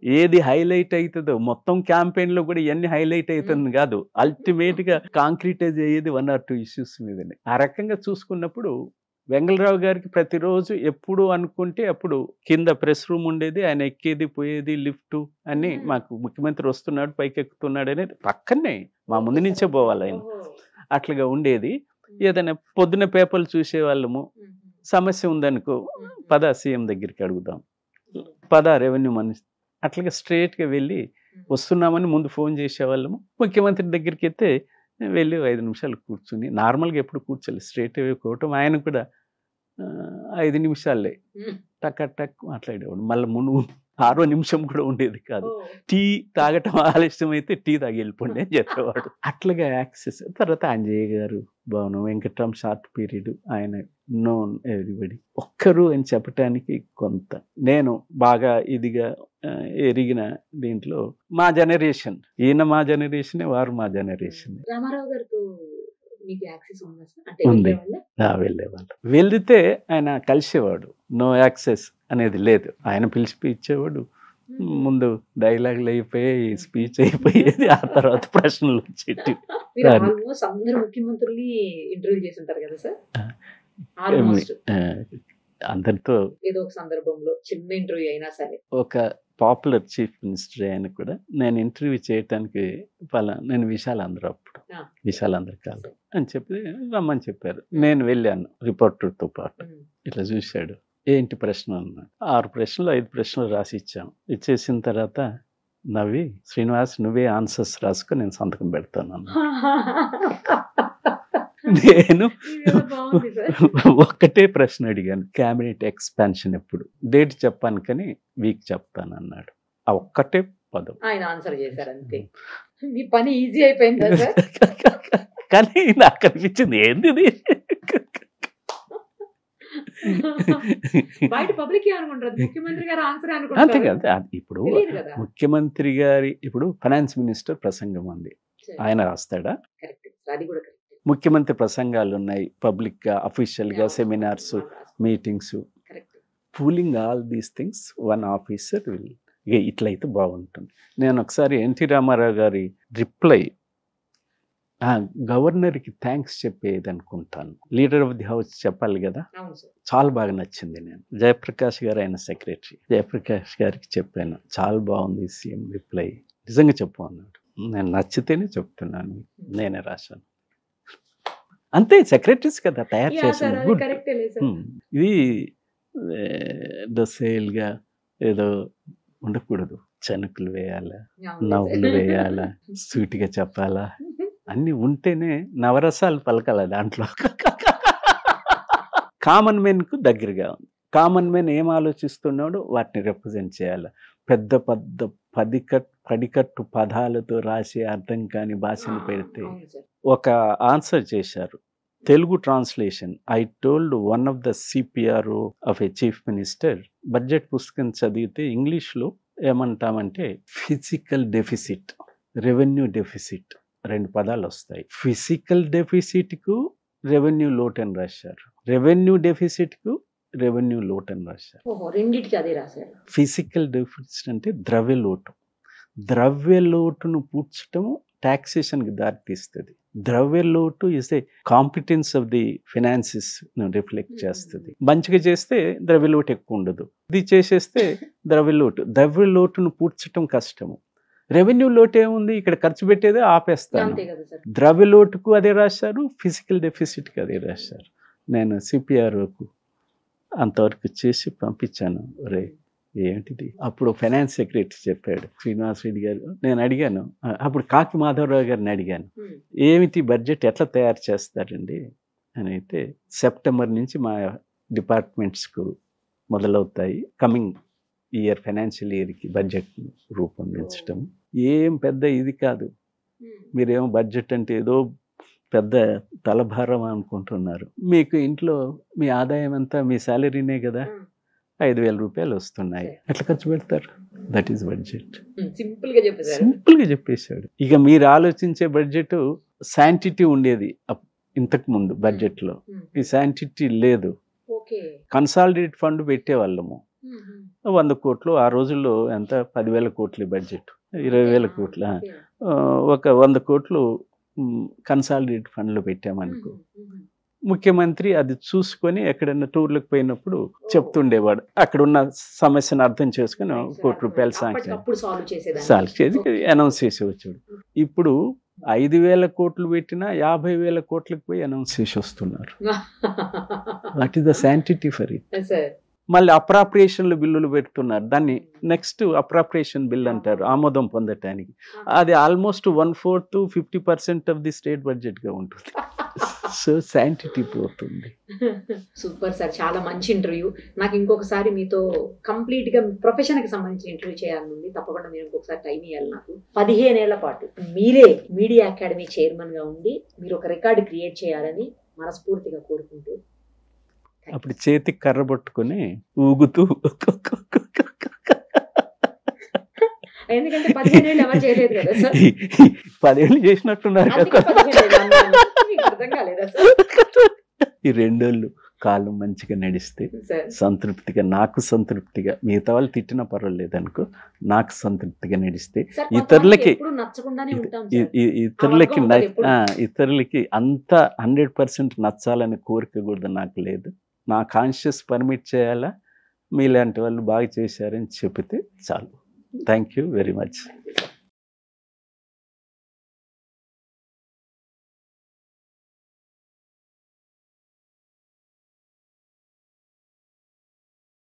ఏది హైలైట్ అవుతుందో మొత్తం క్యాంపెయిన్ లో కూడా ఇవన్నీ హైలైట్ అవుతుంది కాదు అల్టిమేట్ గా కాంక్రీటైజ్ అయ్యేది వన్ ఆర్ టూ ఇష్యూస్ మీదనే ఆ రకంగా చూసుకున్నప్పుడు వెంగళరావు గారికి ప్రతిరోజు ఎప్పుడు అనుకుంటే అప్పుడు కింద ప్రెస్ రూమ్ ఉండేది ఆయన ఎక్కేది పోయేది లిఫ్ట్ అని మ్మ్. మాకు ముఖ్యమంత్రి వస్తున్నాడు పైకి ఎక్కుతున్నాడు అనేది పక్కనే మా ముందు నుంచే పోవాలి ఆయన ఓహో. అట్లాగా ఉండేది ఏదైనా పొద్దున పేపర్లు చూసేవాళ్ళము ఉమ్, సమస్య ఉందనుకో ఉమ్, పద సీఎం దగ్గరికి అడుగుదాం ఉమ్, పద రెవెన్యూ మనిషి అట్లాగా స్ట్రేట్గా వెళ్ళి ఉమ్. వస్తున్నామని ముందు ఫోన్ చేసేవాళ్ళము ముఖ్యమంత్రి దగ్గరికి అయితే వెళ్ళి ఐదు నిమిషాలు కూర్చుని నార్మల్గా ఎప్పుడు కూర్చోలేదు స్ట్రేట్ అవే కోవటం ఆయన కూడా ఆ, ఐదు నిమిషాలే ఉమ్. టక్ టక్ మాట్లాడేవాడు మళ్ళీ మును ఆరో నిమిషం కూడా ఉండేది కాదు ఓ. టీ తాగటం ఆలస్యం అయితే టీ తాగి వెళ్ళిపోండి అని చెప్పేవాడు అట్లాగా యాక్సెస్ తర్వాత అంజయ్య గారు భవనం వెంకట్రామ్ షార్ట్ పీరియడ్ ఆయన నోన్ ఎవ్రీబడి ఒక్కరు అని చెప్పటానికి కొంత నేను బాగా ఇదిగా ఆ, ఎరిగిన దీంట్లో మా జనరేషన్ ఈయన మా జనరేషనే వారు మా జనరేషన్ రామారావు గారితో మీకు యాక్సెస్ ఉందా సార్ అంటే ఉంది. వెళ్ళేవాళ్ళ? వెళ్ళేవాళ్ళు వెళ్తే ఆయన కలిసేవాడు నో యాక్సెస్ అనేది లేదు ఆయన పిలిచి ఇచ్చేవాడు ఉమ్. ముందు డైలాగులు అయిపోయి స్పీచ్ అయిపోయేది ఆ తర్వాత ప్రశ్నలు వచ్చేటి మీరు రాను. ఆల్మోస్ట్ అందరు ముఖ్యమంత్రుల్ని ఇంటర్వ్యూ చేసి ఉంటారు కదా సార్ ఆ. ఆల్మోస్ట్ ఆ, అందరితో ఏదో ఒక సందర్భంలో చిన్న ఇంటర్వ్యూ అయినా సరే ఒక పాపులర్ చీఫ్ మినిస్టర్ ఆయన కూడా నేను ఇంటర్వ్యూ చేయటానికి పలా నేను విశాలాంధ్ర అప్పుడు ఆ. విశాలాంధ్ర కాదు అని చెప్పి రమ్మని చెప్పారు నేను వెళ్ళాను రిపోర్టర్తో పాటు ఉమ్. ఇట్లా చూశాడు ఏంటి ప్రశ్న అన్నాడు ఆరు ప్రశ్నలు ఐదు ప్రశ్నలు రాసి ఇచ్చాం ఇచ్చేసిన తర్వాత నవ్వి శ్రీనివాస్ నువ్వే ఆన్సర్స్ రాసుకో నేను సంతకం పెడతాను అన్నాడు. నేను ఇదేదో బాగుంది సార్ ఒక్కటే ప్రశ్న అడిగాను క్యాబినెట్ ఎక్స్పాన్షన్ ఎప్పుడు డేట్ చెప్పాను కానీ వీక్ చెప్తాను అన్నాడు ఆ ఒక్కటే పదం ఆయన ఆన్సర్ చేశారు అంతే మీ పని ఈజీ అయిపోయిందా సార్ కానీ నాకు అనిపించింది ఏంది ఇది? బయట పబ్లిక్ ఏమనుకుంటారు ముఖ్యమంత్రి గారు ఆన్సర్ అంతే అనుకుంటారు కదా అది ఇప్పుడు తెలియదు కదా ముఖ్యమంత్రి గారి ఇప్పుడు ఫైనాన్స్ మినిస్టర్ ప్రసంగం ఉంది ఆయన రాస్తాడా కరెక్ట్ అది కూడా కరెక్ట్ ముఖ్యమంత్రి ప్రసంగాలు ఉన్నాయి పబ్లిక్ గా అఫీషియల్ గా seminars meetings correct pooling all these things one officer will ఇక ఇట్లయితే బాగుంటుంది నేను ఒకసారి ఎన్టీ రామారావు గారి రిప్లై గవర్నర్కి థ్యాంక్స్ చెప్పేది అనుకుంటాను లీడర్ ఆఫ్ ది హౌస్ చెప్పాలి కదా అవును సార్ చాలా బాగా నచ్చింది నేను జయప్రకాష్ గారు ఆయన సెక్రటరీ జయప్రకాష్ గారికి చెప్పాను చాలా బాగుంది సీఎం రిప్లై నిజంగా చెప్పు అన్నాడు నేను నచ్చితేనే చెప్తున్నాను నేనే రాశాను అంతే సెక్రటరీస్ కదా తయారు యా సార్ చేసింది అది గుడ్ కరెక్టే లేదు సార్ ఉమ్. ఇది దొసేల్గా ఏదో ఉండకూడదు చనుకులు వేయాలా అవును నవ్వులు సార్. వేయాలా సూటిగా చెప్పాలా అన్ని ఉంటేనే నవరసాలు పలకాల దాంట్లో కామన్ కు దగ్గరగా ఉంది కామన్ మెన్ ఏం ఆలోచిస్తున్నాడో వాటిని రిప్రజెంట్ చేయాలి పెద్ద పెద్ద పదికట్ పడికట్టు పదాలతో రాసి అర్థం కాని భాషను పెడితే అవును సార్ ఒక ఆన్సర్ చేశారు Telugu translation I told one of the CPRO of a chief minister budget పుస్తకం చదివితే ఇంగ్లీష్లో ఏమంటామంటే ఫిజికల్ డెఫిసిట్ రెవెన్యూ డెఫిసిట్ రెండు పదాలు వస్తాయి ఫిజికల్ డెఫిసిట్కు రెవెన్యూ లోట్ అని రాశారు రెవెన్యూ డెఫిసిట్కు రెవెన్యూ లోట్ అని రాశారు ఓహో రెండింటికి అదే రాశారు ఫిజికల్ డెఫిసిట్ అంటే ద్రవ్య లోటు ద్రవ్య లోటును పూడ్చటము టాక్సేషన్కి దారితీస్తుంది ద్రవ్య లోటు is a competence of the finances reflect చేస్తుంది మంచిగా చేస్తే ద్రవ్య లోటు ఎక్కువ ఉండదు ఇది చేసేస్తే ద్రవ్య లోటు ద్రవ్య లోటును పూడ్చటం కష్టము రెవెన్యూ లోటు ఏముంది ఇక్కడ ఖర్చు పెట్టేదే ఆపేస్తాను అంతే కదా సార్ ద్రవ్య లోటుకు అదే రాశారు ఫిజికల్ డెఫిసిట్కి అదే రాశారు నేను సిపిఆర్ఓకు అంతవరకు చేసి పంపించాను రే ఏంటిది అప్పుడు ఫైనాన్స్ సెక్రటరీ చెప్పాడు శ్రీనివాస్ రెడ్డి గారు నేను అడిగాను ఆ, అప్పుడు కాకి మాధవరావు గారిని అడిగాను ఉమ్. ఏమిటి బడ్జెట్ ఎట్లా తయారు చేస్తారండి అని అయితే సెప్టెంబర్ నుంచి మా డిపార్ట్మెంట్స్కు మొదలవుతాయి కమింగ్ ఇయర్ ఫైనాన్షియల్ ఇయర్కి బడ్జెట్ రూపొందించడం ఏం పెద్ద ఇది కాదు ఉమ్. మీరేమో బడ్జెట్ అంటే ఏదో పెద్ద తలభారం అనుకుంటున్నారు మీకు ఇంట్లో మీ ఆదాయం అంతా మీ శాలరీనే కదా ఉమ్. ఐదు వేల రూపాయలు వస్తున్నాయి ఎట్లా ఖర్చు పెడతారు that is budget um. Simple గా చెప్పేశారు సింపుల్గా చెప్పేశాడు ఇక మీరు ఆలోచించే బడ్జెట్ శాంటిటీ ఉండేది అప్- ఇంతకు ముందు బడ్జెట్లో ఉమ్. ఈ శాంటిటీ లేదు ఓకే కన్సాలిడేట్ ఫండ్ పెట్టేవాళ్ళము వంద కోట్లు ఆ రోజుల్లో ఎంత పదివేల కోట్ల బడ్జెట్ ఇరవై వేల కోట్ల ఆ, ఒక వంద కోట్లు కన్సాలిడేట్ ఫండ్లో పెట్టామనుకో ముఖ్యమంత్రి అది చూసుకొని ఎక్కడైనా టూర్లకు పోయినప్పుడు చెప్తుండేవాడు అక్కడ ఉన్న సమస్యను అర్థం చేసుకొని ఒక కోటి రూపాయలు శాంక్షన్ అప్పుడు సాల్వ్ చేసేదాన్ని సాల్వ్ చేసి అనౌన్స్ చేసి వచ్చాడు ఇప్పుడు ఐదు వేల కోట్లు పెట్టినా యాభై వేల కోట్లకు పోయి అనౌన్స్ చేసి వస్తున్నారు what is the sanctity for it sir మళ్ళీ అప్రాప్రియేషన్లు బిల్లులు పెడుతున్నారు దాన్ని నెక్స్ట్ అప్రాప్రియేషన్ బిల్ అంటారు ఆమోదం పొందటానికి అది almost one fourth fifty percent of the state బడ్జెట్గా ఉంటుంది సో శాంటిటీ పోతుంది సూపర్ సార్ చాలా మంచి ఇంటర్వ్యూ నాకు ఇంకొకసారి మీతో కంప్లీట్ గా ప్రొఫెషన్ కి సంబంధించిన ఇంటర్వ్యూ చేయాలనుంది తప్పకుండా మీరు ఇంకొకసారి టైం ఇవ్వాలి నాకు పదిహేనేళ్ల పాటు మీరే మీడియా అకాడమీ చైర్మన్ గా ఉండి మీరు ఒక రికార్డు క్రియేట్ చేయాలని మనస్ఫూర్తిగా కోరుకుంటూ అప్పుడు చేతికి కర్ర పట్టుకొని ఊగుతూ ఎందుకంటే పదిహేనేళ్ళు ఎవరు చేయలేదు కదా సార్ పదేళ్ళు చేసినట్టున్నారు అందుకే కదా పదిహేనేళ్ళు అన్నాను. మీకు అర్థం కాలేదా సార్ ఈ రెండేళ్ళు కాలం మంచిగా నడిస్తే సార్ సంతృప్తిగా నాకు సంతృప్తిగా మిగతా వాళ్ళు తిట్టినా పర్వాలేదు అనుకో నాకు సంతృప్తిగా నడిస్తే సార్ ఇతరులకి- ఎప్పుడు నచ్చకుండానే ఉంటాం ఇ- సార్ ఇ- ఇతరులకి వర్గం న- ఉంటుంది ఎప్పుడు. ఆ, ఇతరులకి అంత హండ్రెడ్ పర్సెంట్ నచ్చాలనే కోరిక కూడా నాకు లేదు నా కాన్షియస్ పర్మిట్ చేయాలా మీలాంటి వాళ్ళు బాగా చేశారని చెబితే చాలు thank you very much Thank you, sir.